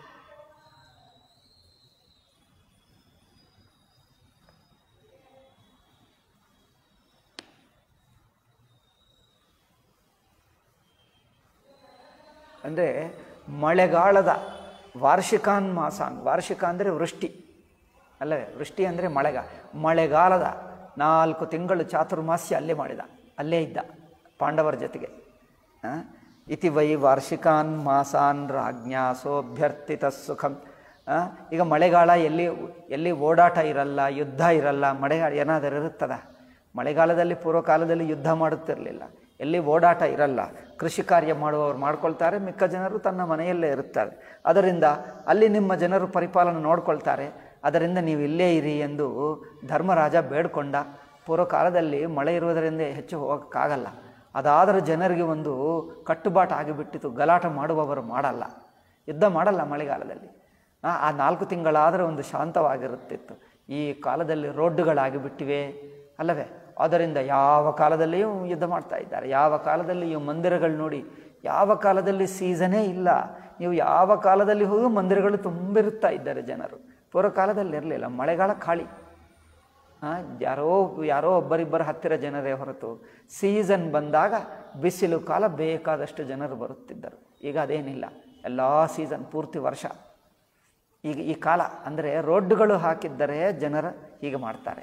ಅಂದರೆ ಮಳೆಗಾಲದ ವಾರ್ಷಿಕಾನ್ ಮಾಸಾನ್ ವಾರ್ಷಿಕ ಅಂದರೆ ವೃಷ್ಟಿ ಅಲ್ಲವೇ ವೃಷ್ಟಿ ಅಂದರೆ ಮಳೆಗ ಮಳೆಗಾಲದ ನಾಲ್ಕು ತಿಂಗಳು ಚಾತುರ್ಮಾಸ್ಯ ಅಲ್ಲೇ ಮಾಡಿದ ಅಲ್ಲೇ ಇದ್ದ ಪಾಂಡವರ ಜೊತೆಗೆ ಆ? ಇತಿ ವೈ ವಾರ್ಷಿಕಾನ್ ಮಾಸಾನ್ ರಾಜ್ಞಾಸೋಭ್ಯರ್ಥಿತ ಸುಖಂ ಆ? ಈಗ ಮಳೆಗಾಲ ಎಲ್ಲಿ ಎಲ್ಲಿ ಓಡಾಟ ಇರಲ್ಲ ಯುದ್ಧ ಇರಲ್ಲ ಮಳೆಗಾಲ ಏನಾದರೂ ಇರುತ್ತದ ಮಳೆಗಾಲದಲ್ಲಿ ಪೂರ್ವಕಾಲದಲ್ಲಿ ಯುದ್ಧ ಮಾಡುತ್ತಿರಲಿಲ್ಲ ಎಲ್ಲಿ ಓಡಾಟ ಇರಲ್ಲ ಕೃಷಿ ಕಾರ್ಯ ಮಾಡುವವರು ಮಾಡ್ಕೊಳ್ತಾರೆ ಮಿಕ್ಕ ಜನರು ತನ್ನ ಮನೆಯಲ್ಲೇ ಇರುತ್ತಾರೆ ಅದರಿಂದ ಅಲ್ಲಿ ನಿಮ್ಮ ಜನರು ಪರಿಪಾಲನೆ ನೋಡ್ಕೊಳ್ತಾರೆ ಅದರಿಂದ ನೀವು ಇಲ್ಲೇ ಇರಿ ಎಂದು ಧರ್ಮರಾಜ ಬೇಡ್ಕೊಂಡ ಪೂರ್ವಕಾಲದಲ್ಲಿ ಮಳೆ ಇರುವುದರಿಂದ ಹೆಚ್ಚು ಹೋಗೋಕ್ಕಾಗಲ್ಲ ಅದಾದರೂ ಜನರಿಗೆ ಒಂದು ಕಟ್ಟುಬಾಟ ಆಗಿಬಿಟ್ಟಿತು ಗಲಾಟೆ ಮಾಡುವವರು ಮಾಡಲ್ಲ ಯುದ್ಧ ಮಾಡಲ್ಲ ಮಳೆಗಾಲದಲ್ಲಿ ಆ, ಆ ನಾಲ್ಕು ತಿಂಗಳಾದರೆ ಒಂದು ಶಾಂತವಾಗಿರುತ್ತಿತ್ತು ಈ ಕಾಲದಲ್ಲಿ ರೋಡ್ಡುಗಳಾಗಿಬಿಟ್ಟಿವೆ ಅಲ್ಲವೇ ಅದರಿಂದ ಯಾವ ಕಾಲದಲ್ಲಿಯೂ ಯುದ್ಧ ಮಾಡ್ತಾ ಇದ್ದಾರೆ ಯಾವ ಕಾಲದಲ್ಲಿಯೂ ಮಂದಿರಗಳು ನೋಡಿ ಯಾವ ಕಾಲದಲ್ಲಿ ಸೀಸನೇ ಇಲ್ಲ ನೀವು ಯಾವ ಕಾಲದಲ್ಲಿ ಹೋಗಿ ಮಂದಿರಗಳು ತುಂಬಿರುತ್ತಾ ಇದ್ದಾರೆ ಜನರು ಪೂರ್ವ ಕಾಲದಲ್ಲಿ ಇರಲಿಲ್ಲ ಮಳೆಗಾಲ ಖಾಲಿ ಆ, ಯಾರೋ ಯಾರೋ ಒಬ್ಬರಿಬ್ಬರು ಹತ್ತಿರ ಜನರೇ ಹೊರತು ಸೀಸನ್ ಬಂದಾಗ ಬಿಸಿಲು ಕಾಲ ಬೇಕಾದಷ್ಟು ಜನರು ಬರುತ್ತಿದ್ದರು ಈಗ ಅದೇನಿಲ್ಲ ಎಲ್ಲ ಸೀಸನ್ ಪೂರ್ತಿ ವರ್ಷ ಈಗ ಈ ಕಾಲ ಅಂದರೆ ರೋಡ್ಗಳು ಹಾಕಿದ್ದರೆ ಜನರ ಹೀಗೆ ಮಾಡ್ತಾರೆ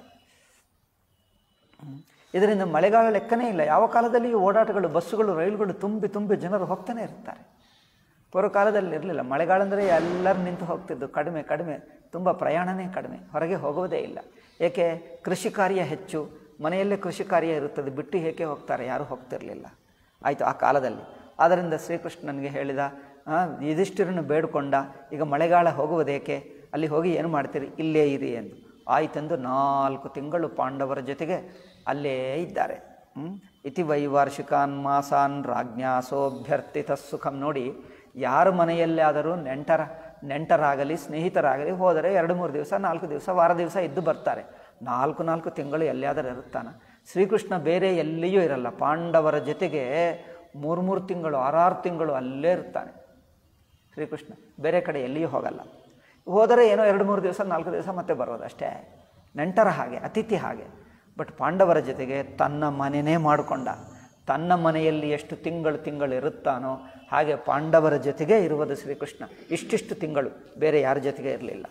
ಹ್ಮ್. ಇದರಿಂದ ಮಳೆಗಾಲ ಲೆಕ್ಕನೇ ಇಲ್ಲ ಯಾವ ಕಾಲದಲ್ಲಿ ಈ ಓಡಾಟಗಳು ಬಸ್ಸುಗಳು ರೈಲುಗಳು ತುಂಬಿ ತುಂಬಿ ಜನರು ಹೋಗ್ತಾನೆ ಇರ್ತಾರೆ ಪೂರ್ವ ಕಾಲದಲ್ಲಿ ಇರಲಿಲ್ಲ ಮಳೆಗಾಲ ಅಂದರೆ ಎಲ್ಲರೂ ನಿಂತು ಹೋಗ್ತಿದ್ದು ಕಡಿಮೆ ಕಡಿಮೆ ತುಂಬ ಪ್ರಯಾಣನೇ ಕಡಿಮೆ ಹೊರಗೆ ಹೋಗುವುದೇ ಇಲ್ಲ ಏಕೆ ಕೃಷಿ ಕಾರ್ಯ ಹೆಚ್ಚು ಮನೆಯಲ್ಲೇ ಕೃಷಿ ಕಾರ್ಯ ಇರುತ್ತದೆ ಬಿಟ್ಟು ಏಕೆ ಹೋಗ್ತಾರೆ ಯಾರೂ ಹೋಗ್ತಿರಲಿಲ್ಲ ಆಯಿತು ಆ ಕಾಲದಲ್ಲಿ ಆದ್ದರಿಂದ ಶ್ರೀಕೃಷ್ಣನಿಗೆ ಹೇಳಿದ ಆ, ಯುಧಿಷ್ಠಿರನ್ನು ಬೇಡಿಕೊಂಡ ಈಗ ಮಳೆಗಾಲ ಹೋಗುವುದೇಕೆ ಅಲ್ಲಿ ಹೋಗಿ ಏನು ಮಾಡ್ತೀರಿ ಇಲ್ಲೇ ಇರಿ ಎಂದು ಆಯಿತೆಂದು ನಾಲ್ಕು ತಿಂಗಳು ಪಾಂಡವರ ಜೊತೆಗೆ ಅಲ್ಲೇ ಇದ್ದಾರೆ ಹ್ಮ್? ಇತಿ ವೈವಾರ್ಷಿಕಾನ್ ಮಾಸಾನ್ ರಾಜ್ಞಾಸೋಭ್ಯರ್ಥಿತ ಸುಖಂ ನೋಡಿ ಯಾರ ಮನೆಯಲ್ಲೇ ಆದರೂ ನೆಂಟರ ನೆಂಟರಾಗಲಿ ಸ್ನೇಹಿತರಾಗಲಿ ಹೋದರೆ ಎರಡು ಮೂರು ದಿವಸ ನಾಲ್ಕು ದಿವಸ ವಾರ ದಿವಸ ಇದ್ದು ಬರ್ತಾರೆ ನಾಲ್ಕು ನಾಲ್ಕು ತಿಂಗಳು ಎಲ್ಲಿಯಾದರೂ ಇರುತ್ತಾನೆ ಶ್ರೀಕೃಷ್ಣ ಬೇರೆ ಎಲ್ಲಿಯೂ ಇರಲ್ಲ ಪಾಂಡವರ ಜೊತೆಗೆ ಮೂರು ಮೂರು ತಿಂಗಳು ಆರಾರು ತಿಂಗಳು ಅಲ್ಲೇ ಇರ್ತಾನೆ ಶ್ರೀಕೃಷ್ಣ ಬೇರೆ ಕಡೆ ಎಲ್ಲಿಯೂ ಹೋಗಲ್ಲ ಹೋದರೆ ಏನೋ ಎರಡು ಮೂರು ದಿವಸ ನಾಲ್ಕು ದಿವಸ ಮತ್ತೆ ಬರೋದು ಅಷ್ಟೇ ನೆಂಟರ ಹಾಗೆ ಅತಿಥಿ ಹಾಗೆ ಬಟ್ ಪಾಂಡವರ ಜೊತೆಗೆ ತನ್ನ ಮನೆಯೇ ಮಾಡಿಕೊಂಡ ತನ್ನ ಮನೆಯಲ್ಲಿ ಎಷ್ಟು ತಿಂಗಳು ತಿಂಗಳು ಇರುತ್ತಾನೋ ಹಾಗೆ ಪಾಂಡವರ ಜೊತೆಗೆ ಇರುವುದು ಶ್ರೀಕೃಷ್ಣ ಇಷ್ಟಿಷ್ಟು ತಿಂಗಳು ಬೇರೆ ಯಾರ ಜೊತೆಗೆ ಇರಲಿಲ್ಲ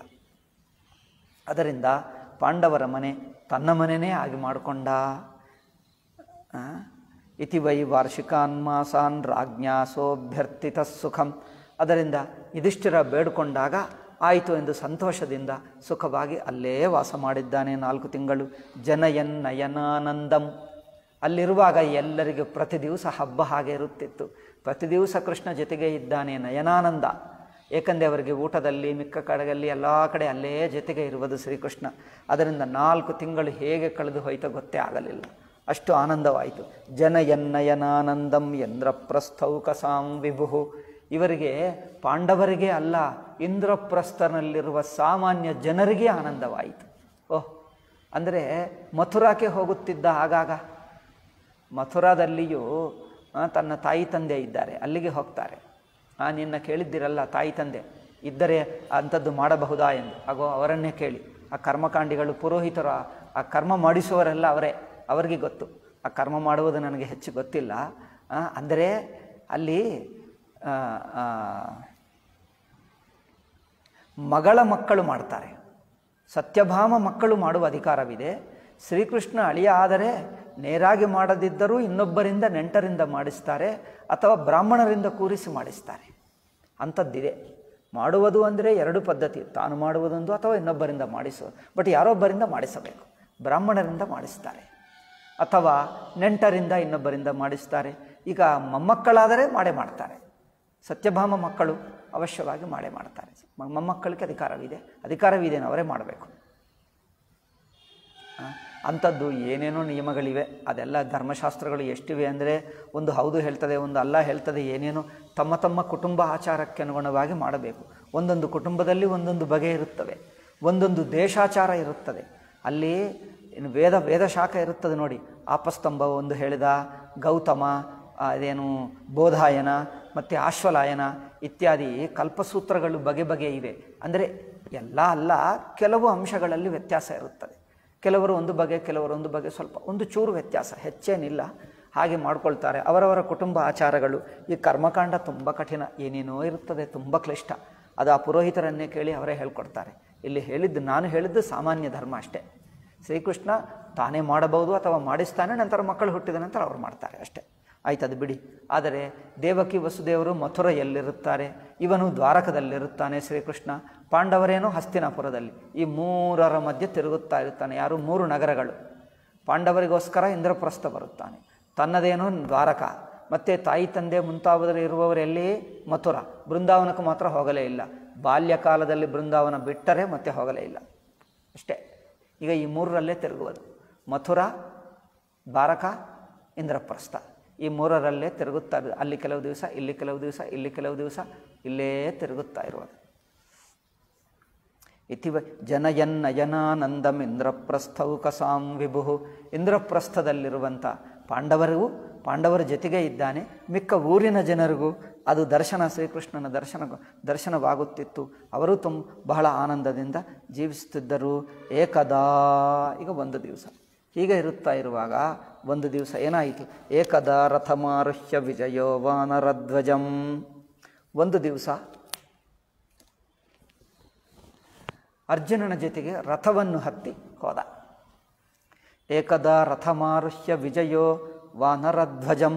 ಅದರಿಂದ ಪಾಂಡವರ ಮನೆ ತನ್ನ ಮನೆಯೇ ಆಗಿ ಮಾಡಿಕೊಂಡ ಆ? ಇತಿ ವೈ ವಾರ್ಷಿಕಾನ್ ಮಾಸಾನ್ ರಾಜ್ಞಾಸೋಭ್ಯರ್ಥಿತ ಸುಖಂ ಅದರಿಂದ ಯುಧಿಷ್ಠಿರ ಬೇಡಿಕೊಂಡಾಗ ಆಯಿತು ಎಂದು ಸಂತೋಷದಿಂದ ಸುಖವಾಗಿ ಅಲ್ಲೇ ವಾಸ ಮಾಡಿದ್ದಾನೆ ನಾಲ್ಕು ತಿಂಗಳು ಜನಯನ್ ನಯನಾನಂದಂ ಅಲ್ಲಿರುವಾಗ ಎಲ್ಲರಿಗೂ ಪ್ರತಿ ದಿವಸ ಹಬ್ಬ ಹಾಗೆ ಇರುತ್ತಿತ್ತು ಪ್ರತಿ ದಿವಸ ಕೃಷ್ಣ ಜೊತೆಗೆ ಇದ್ದಾನೆ ನಯನಾನಂದ ಏಕೆಂದರೆ ಅವರಿಗೆ ಊಟದಲ್ಲಿ ಮಿಕ್ಕ ಕಡೆಯಲ್ಲಿ ಎಲ್ಲ ಕಡೆ ಅಲ್ಲೇ ಜೊತೆಗೆ ಇರುವುದು ಶ್ರೀಕೃಷ್ಣ ಅದರಿಂದ ನಾಲ್ಕು ತಿಂಗಳು ಹೇಗೆ ಕಳೆದು ಹೋಯ್ತೋ ಗೊತ್ತೇ ಆಗಲಿಲ್ಲ ಅಷ್ಟು ಆನಂದವಾಯಿತು ಜನ ಎನ್ನಯನಾನಂದಂ ಎಂದ್ರಪ್ರಸ್ಥೌಕಸಾಂ ವಿಭು ಇವರಿಗೆ ಪಾಂಡವರಿಗೆ ಅಲ್ಲ ಇಂದ್ರಪ್ರಸ್ಥನಲ್ಲಿರುವ ಸಾಮಾನ್ಯ ಜನರಿಗೆ ಆನಂದವಾಯಿತು ಓಹ್ ಅಂದರೆ ಮಥುರಾಕ್ಕೆ ಹೋಗುತ್ತಿದ್ದ ಆಗಾಗ ಮಥುರಾದಲ್ಲಿಯೂ ಆ, ತನ್ನ ತಾಯಿ ತಂದೆ ಇದ್ದಾರೆ ಅಲ್ಲಿಗೆ ಹೋಗ್ತಾರೆ ಆ ನಿನ್ನ ಕೇಳಿದ್ದಿರಲ್ಲ ತಾಯಿ ತಂದೆ ಇದ್ದರೆ ಅಂಥದ್ದು ಮಾಡಬಹುದಾ ಎಂದು ಆಗೋ ಅವರನ್ನೇ ಕೇಳಿ ಆ ಕರ್ಮಕಾಂಡಿಗಳು ಪುರೋಹಿತರು ಆ- ಆ ಕರ್ಮ ಮಾಡಿಸುವವರೆಲ್ಲ ಅವರೇ ಅವರಿಗೆ ಗೊತ್ತು ಆ ಕರ್ಮ ಮಾಡುವುದು ನನಗೆ ಹೆಚ್ಚು ಗೊತ್ತಿಲ್ಲ ಆ, ಅಂದರೆ ಅಲ್ಲಿ ಆ, ಆ, ಮಗಳ ಮಕ್ಕಳು ಮಾಡ್ತಾರೆ ಸತ್ಯಭಾಮ ಮಕ್ಕಳು ಮಾಡುವ ಅಧಿಕಾರವಿದೆ ಶ್ರೀಕೃಷ್ಣ ಅಳಿಯ ಆದರೆ ನೇರಾಗಿ ಮಾಡದಿದ್ದರೂ ಇನ್ನೊಬ್ಬರಿಂದ ನೆಂಟರಿಂದ ಮಾಡಿಸ್ತಾರೆ ಅಥವಾ ಬ್ರಾಹ್ಮಣರಿಂದ ಕೂರಿಸಿ ಮಾಡಿಸ್ತಾರೆ ಅಂಥದ್ದಿದೆ ಮಾಡುವುದು ಅಂದರೆ ಎರಡು ಪದ್ಧತಿ ತಾನು ಮಾಡುವುದೊಂದು ಅಥವಾ ಇನ್ನೊಬ್ಬರಿಂದ ಮಾಡಿಸುವ ಬಟ್ ಯಾರೊಬ್ಬರಿಂದ ಮಾಡಿಸಬೇಕು ಬ್ರಾಹ್ಮಣರಿಂದ ಮಾಡಿಸ್ತಾರೆ ಅಥವಾ ನೆಂಟರಿಂದ ಇನ್ನೊಬ್ಬರಿಂದ ಮಾಡಿಸ್ತಾರೆ ಈಗ ಮೊಮ್ಮಕ್ಕಳಾದರೆ ಮಾಡೇ ಮಾಡ್ತಾರೆ ಸತ್ಯಭಾಮ ಮಕ್ಕಳು ಅವಶ್ಯವಾಗಿ ಮಾಡೇ ಮಾಡ್ತಾರೆ ಮ- ಮೊಮ್ಮಕ್ಕಳಿಗೆ ಅಧಿಕಾರವಿದೆ ಅಧಿಕಾರವಿದೆ ಅವರೇ ಮಾಡಬೇಕು ಆ, ಅಂಥದ್ದು ಏನೇನೋ ನಿಯಮಗಳಿವೆ ಅದೆಲ್ಲ ಧರ್ಮಶಾಸ್ತ್ರಗಳು ಎಷ್ಟಿವೆ ಅಂದರೆ ಒಂದು ಹೌದು ಹೇಳ್ತದೆ ಒಂದು ಅಲ್ಲ ಹೇಳ್ತದೆ ಏನೇನೋ ತಮ್ಮ ತಮ್ಮ ಕುಟುಂಬ ಆಚಾರಕ್ಕೆ ಅನುಗುಣವಾಗಿ ಮಾಡಬೇಕು ಒಂದೊಂದು ಕುಟುಂಬದಲ್ಲಿ ಒಂದೊಂದು ಬಗೆ ಇರುತ್ತವೆ ಒಂದೊಂದು ದೇಶಾಚಾರ ಇರುತ್ತದೆ ಅಲ್ಲಿ ಇನ್ನು ವೇದ ವೇದ ಶಾಖ ಇರುತ್ತದೆ ನೋಡಿ ಆಪಸ್ತಂಭ ಒಂದು ಹೇಳಿದ ಗೌತಮ ಆ, ಅದೇನು ಬೋಧಾಯನ ಮತ್ತು ಆಶ್ವಲಾಯನ ಇತ್ಯಾದಿ ಕಲ್ಪಸೂತ್ರಗಳು ಬಗೆ ಬಗೆ ಇವೆ ಅಂದರೆ ಎಲ್ಲ ಅಲ್ಲ ಕೆಲವು ಅಂಶಗಳಲ್ಲಿ ವ್ಯತ್ಯಾಸ ಇರುತ್ತದೆ ಕೆಲವರು ಒಂದು ಬಗೆ ಕೆಲವರು ಒಂದು ಬಗೆ ಸ್ವಲ್ಪ ಒಂದು ಚೂರು ವ್ಯತ್ಯಾಸ ಹೆಚ್ಚೇನಿಲ್ಲ ಹಾಗೆ ಮಾಡ್ಕೊಳ್ತಾರೆ ಅವರವರ ಕುಟುಂಬ ಆಚಾರಗಳು ಈ ಕರ್ಮಕಾಂಡ ತುಂಬ ಕಠಿಣ ಏನೇನೋ ಇರುತ್ತದೆ ತುಂಬ ಕ್ಲಿಷ್ಟ ಅದು ಆ ಪುರೋಹಿತರನ್ನೇ ಕೇಳಿ ಅವರೇ ಹೇಳ್ಕೊಡ್ತಾರೆ ಇಲ್ಲಿ ಹೇಳಿದ್ದು ನಾನು ಹೇಳಿದ್ದು ಸಾಮಾನ್ಯ ಧರ್ಮ ಅಷ್ಟೇ ಶ್ರೀಕೃಷ್ಣ ತಾನೇ ಮಾಡಬಹುದು ಅಥವಾ ಮಾಡಿಸ್ತಾನೆ ನಂತರ ಮಕ್ಕಳು ಹುಟ್ಟಿದ ನಂತರ ಅವ್ರು ಮಾಡ್ತಾರೆ ಅಷ್ಟೇ ಆಯ್ತು ಅದು ಬಿಡಿ ಆದರೆ ದೇವಕಿ ವಸುದೇವರು ಮಥುರೆಯಲ್ಲಿರುತ್ತಾರೆ ಇವನು ದ್ವಾರಕದಲ್ಲಿರುತ್ತಾನೆ ಶ್ರೀಕೃಷ್ಣ ಪಾಂಡವರೇನೋ ಹಸ್ತಿನಾಪುರದಲ್ಲಿ ಈ ಮೂರರ ಮಧ್ಯೆ ತಿರುಗುತ್ತಾ ಇರುತ್ತಾನೆ ಯಾರು ಮೂರು ನಗರಗಳು ಪಾಂಡವರಿಗೋಸ್ಕರ ಇಂದ್ರಪ್ರಸ್ಥ ಬರುತ್ತಾನೆ ತನ್ನದೇನೋ ದ್ವಾರಕ ಮತ್ತು ತಾಯಿ ತಂದೆ ಮುಂತಾದವರು ಇರುವವರೆಲ್ಲಿ ಮಥುರ ಬೃಂದಾವನಕ್ಕೆ ಮಾತ್ರ ಹೋಗಲೇ ಇಲ್ಲ ಬಾಲ್ಯಕಾಲದಲ್ಲಿ ಬೃಂದಾವನ ಬಿಟ್ಟರೆ ಮತ್ತೆ ಹೋಗಲೇ ಇಲ್ಲ ಅಷ್ಟೇ ಈಗ ಈ ಮೂರರಲ್ಲೇ ತಿರುಗುವುದು ಮಥುರಾ ದ್ವಾರಕ ಇಂದ್ರಪ್ರಸ್ಥ ಈ ಮೂರರಲ್ಲೇ ತಿರುಗುತ್ತಾ ಇರೋದು ಅಲ್ಲಿ ಕೆಲವು ದಿವಸ ಇಲ್ಲಿ ಕೆಲವು ದಿವಸ ಇಲ್ಲಿ ಕೆಲವು ದಿವಸ ಇಲ್ಲೇ ತಿರುಗುತ್ತಾ ಇರುವುದು ಇತಿವ ಜನಯನ್ನಯನಾನಂದಂ ಇಂದ್ರಪ್ರಸ್ಥೌ ಕಸಾಂ ವಿಭು ಇಂದ್ರಪ್ರಸ್ಥದಲ್ಲಿರುವಂಥ ಪಾಂಡವರಿಗೂ ಪಾಂಡವರ ಜೊತೆಗೆ ಇದ್ದಾನೆ ಮಿಕ್ಕ ಊರಿನ ಜನರಿಗೂ ಅದು ದರ್ಶನ ಶ್ರೀಕೃಷ್ಣನ ದರ್ಶನ ದರ್ಶನವಾಗುತ್ತಿತ್ತು ಅವರು ತುಂ ಬಹಳ ಆನಂದದಿಂದ ಜೀವಿಸುತ್ತಿದ್ದರು ಏಕದಾ ಈಗ ಒಂದು ದಿವಸ ಹೀಗೆ ಇರುತ್ತಾ ಇರುವಾಗ ಒಂದು ದಿವಸ ಏನಾಯಿತು ಏಕದಾ ರಥಮಾರುಹ್ಯ ವಿಜಯೋ ವಾನರಧ್ವಜಂ ಒಂದು ದಿವಸ ಅರ್ಜುನನ ಜೊತೆಗೆ ರಥವನ್ನು ಹತ್ತಿ ಹೋದ ಏಕದಾ ರಥಮಾರುಹ್ಯ ವಿಜಯೋ ವಾನರಧ್ವಜಂ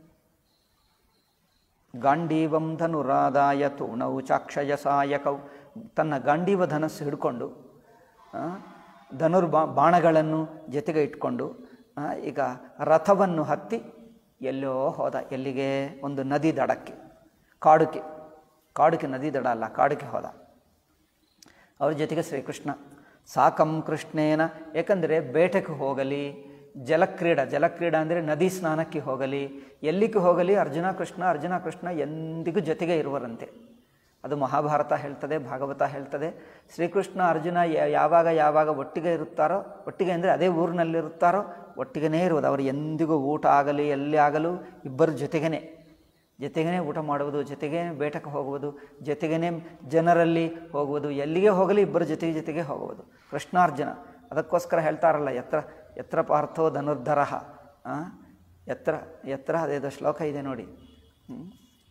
ಗಾಂಡೀವಂ ಧನುರಾದಾಯ ತೂಣೌ ಚಾಕ್ಷಯ ಸಾಯಕೌ ತನ್ನ ಗಾಂಡೀವ ಧನಸ್ಸು ಹಿಡ್ಕೊಂಡು ಆ, ಧನುರ್ಬಾ ಬಾಣಗಳನ್ನು ಜೊತೆಗೆ ಇಟ್ಕೊಂಡು ಆ, ಈಗ ರಥವನ್ನು ಹತ್ತಿ ಎಲ್ಲೋ ಹೋದ ಎಲ್ಲಿಗೆ ಒಂದು ನದಿ ದಡಕ್ಕೆ ಕಾಡುಕೆ ಕಾಡುಕೆ ನದಿ ದಡ ಅಲ್ಲ ಕಾಡುಕೆ ಹೋದ ಅವ್ರ ಜೊತೆಗೆ ಶ್ರೀಕೃಷ್ಣ ಸಾಕಂ ಕೃಷ್ಣೇನ ಏಕೆಂದರೆ ಬೇಟೆಗೆ ಹೋಗಲಿ ಜಲಕ್ರೀಡ ಜಲಕ್ರೀಡ ಅಂದರೆ ನದಿ ಸ್ನಾನಕ್ಕೆ ಹೋಗಲಿ ಎಲ್ಲಿಗೆ ಹೋಗಲಿ ಅರ್ಜುನ ಕೃಷ್ಣ ಅರ್ಜುನ ಕೃಷ್ಣ ಎಂದಿಗೂ ಜೊತೆಗೆ ಇರುವರಂತೆ ಅದು ಮಹಾಭಾರತ ಹೇಳ್ತದೆ ಭಾಗವತ ಹೇಳ್ತದೆ ಶ್ರೀಕೃಷ್ಣ ಅರ್ಜುನ ಯ- ಯಾವಾಗ ಯಾವಾಗ ಒಟ್ಟಿಗೆ ಇರುತ್ತಾರೋ ಒಟ್ಟಿಗೆ ಅಂದರೆ ಅದೇ ಊರಿನಲ್ಲಿರುತ್ತಾರೋ ಒಟ್ಟಿಗೆನೇ ಇರುವುದು ಅವರು ಎಂದಿಗೂ ಊಟ ಆಗಲಿ ಎಲ್ಲಿ ಆಗಲು ಇಬ್ಬರು ಜೊತೆಗೇ ಜೊತೆಗೇ ಊಟ ಮಾಡುವುದು ಜೊತೆಗೇ ಬೇಟಕ್ಕೆ ಹೋಗುವುದು ಜೊತೆಗೇ ಜನರಲ್ಲಿ ಹೋಗುವುದು ಎಲ್ಲಿಗೆ ಹೋಗಲಿ ಇಬ್ಬರು ಜೊತೆಗೆ ಜೊತೆಗೆ ಹೋಗುವುದು ಕೃಷ್ಣಾರ್ಜುನ ಅದಕ್ಕೋಸ್ಕರ ಹೇಳ್ತಾರಲ್ಲ ಎತ್ರ ಎತ್ರ ಪಾರ್ಥೋ ಧನುರ್ಧರ ಎತ್ರ ಎತ್ರ ಅದೇದೋ ಶ್ಲೋಕ ಇದೆ ನೋಡಿ ಹ್ಮ್.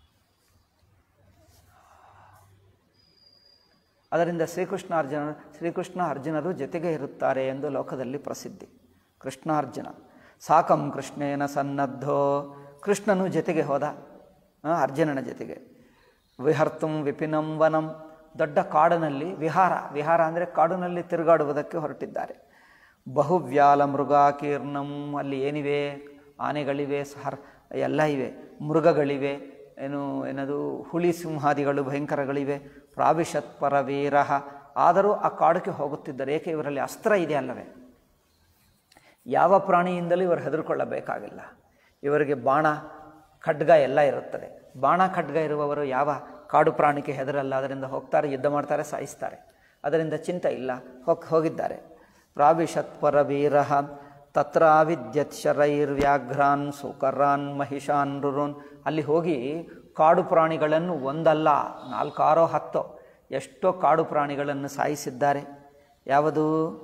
ಅದರಿಂದ ಶ್ರೀಕೃಷ್ಣ ಅರ್ಜುನ ಶ್ರೀಕೃಷ್ಣ ಅರ್ಜುನರು ಜೊತೆಗೆ ಇರುತ್ತಾರೆ ಎಂದು ಲೋಕದಲ್ಲಿ ಪ್ರಸಿದ್ಧಿ ಕೃಷ್ಣಾರ್ಜುನ ಸಾಕಂ ಕೃಷ್ಣೇನ ಸನ್ನದ್ಧೋ ಕೃಷ್ಣನು ಜೊತೆಗೆ ಹೋದ ಆ, ಅರ್ಜುನನ ಜೊತೆಗೆ ವಿಹರ್ತುಂ ವಿಪಿನಂ ವನಂ ದೊಡ್ಡ ಕಾಡಿನಲ್ಲಿ ವಿಹಾರ ವಿಹಾರ ಅಂದರೆ ಕಾಡಿನಲ್ಲಿ ತಿರುಗಾಡುವುದಕ್ಕೆ ಹೊರಟಿದ್ದಾರೆ ಬಹುವ್ಯಾಲ ಮೃಗಾಕೀರ್ಣಂ ಅಲ್ಲಿ ಏನಿವೆ ಆನೆಗಳಿವೆ ಸಹರ್ ಎಲ್ಲ ಇವೆ ಮೃಗಗಳಿವೆ ಏನು ಏನದು ಹುಲಿ ಸಿಂಹಾದಿಗಳು ಭಯಂಕರಗಳಿವೆ ಪ್ರಾವಿಶತ್ ಪರವೀರ ಆದರೂ ಆ ಕಾಡಕ್ಕೆ ಹೋಗುತ್ತಿದ್ದರು ಏಕೆ ಇವರಲ್ಲಿ ಅಸ್ತ್ರ ಇದೆ ಅಲ್ಲವೇ ಯಾವ ಪ್ರಾಣಿಯಿಂದಲೂ ಇವರು ಹೆದರ್ಕೊಳ್ಳಬೇಕಾಗಿಲ್ಲ ಇವರಿಗೆ ಬಾಣ ಖಡ್ಗ ಎಲ್ಲ ಇರುತ್ತದೆ ಬಾಣ ಖಡ್ಗ ಇರುವವರು ಯಾವ ಕಾಡು ಪ್ರಾಣಿಗೆ ಹೆದರಲ್ಲ ಅದರಿಂದ ಹೋಗ್ತಾರೆ ಯುದ್ಧ ಮಾಡ್ತಾರೆ ಸಾಯಿಸ್ತಾರೆ ಅದರಿಂದ ಚಿಂತೆ ಇಲ್ಲ ಹೋಗ್ ಹೋಗಿದ್ದಾರೆ ಪ್ರಾವಿಶತ್ ಪರವೀರ ತತ್ರಾವಿದ್ಯತ್ ಶರೈರ್ವ್ಯಾಘ್ರಾನ್ ಸುಕರಾನ್ ಮಹಿಷಾನ್ ರುರುನ್ ಅಲ್ಲಿ ಹೋಗಿ ಕಾಡು ಪ್ರಾಣಿಗಳನ್ನು ಒಂದಲ್ಲ ನಾಲ್ಕಾರೋ ಹತ್ತೋ ಎಷ್ಟೋ ಕಾಡು ಪ್ರಾಣಿಗಳನ್ನು ಸಾಯಿಸಿದ್ದಾರೆ ಯಾವುದು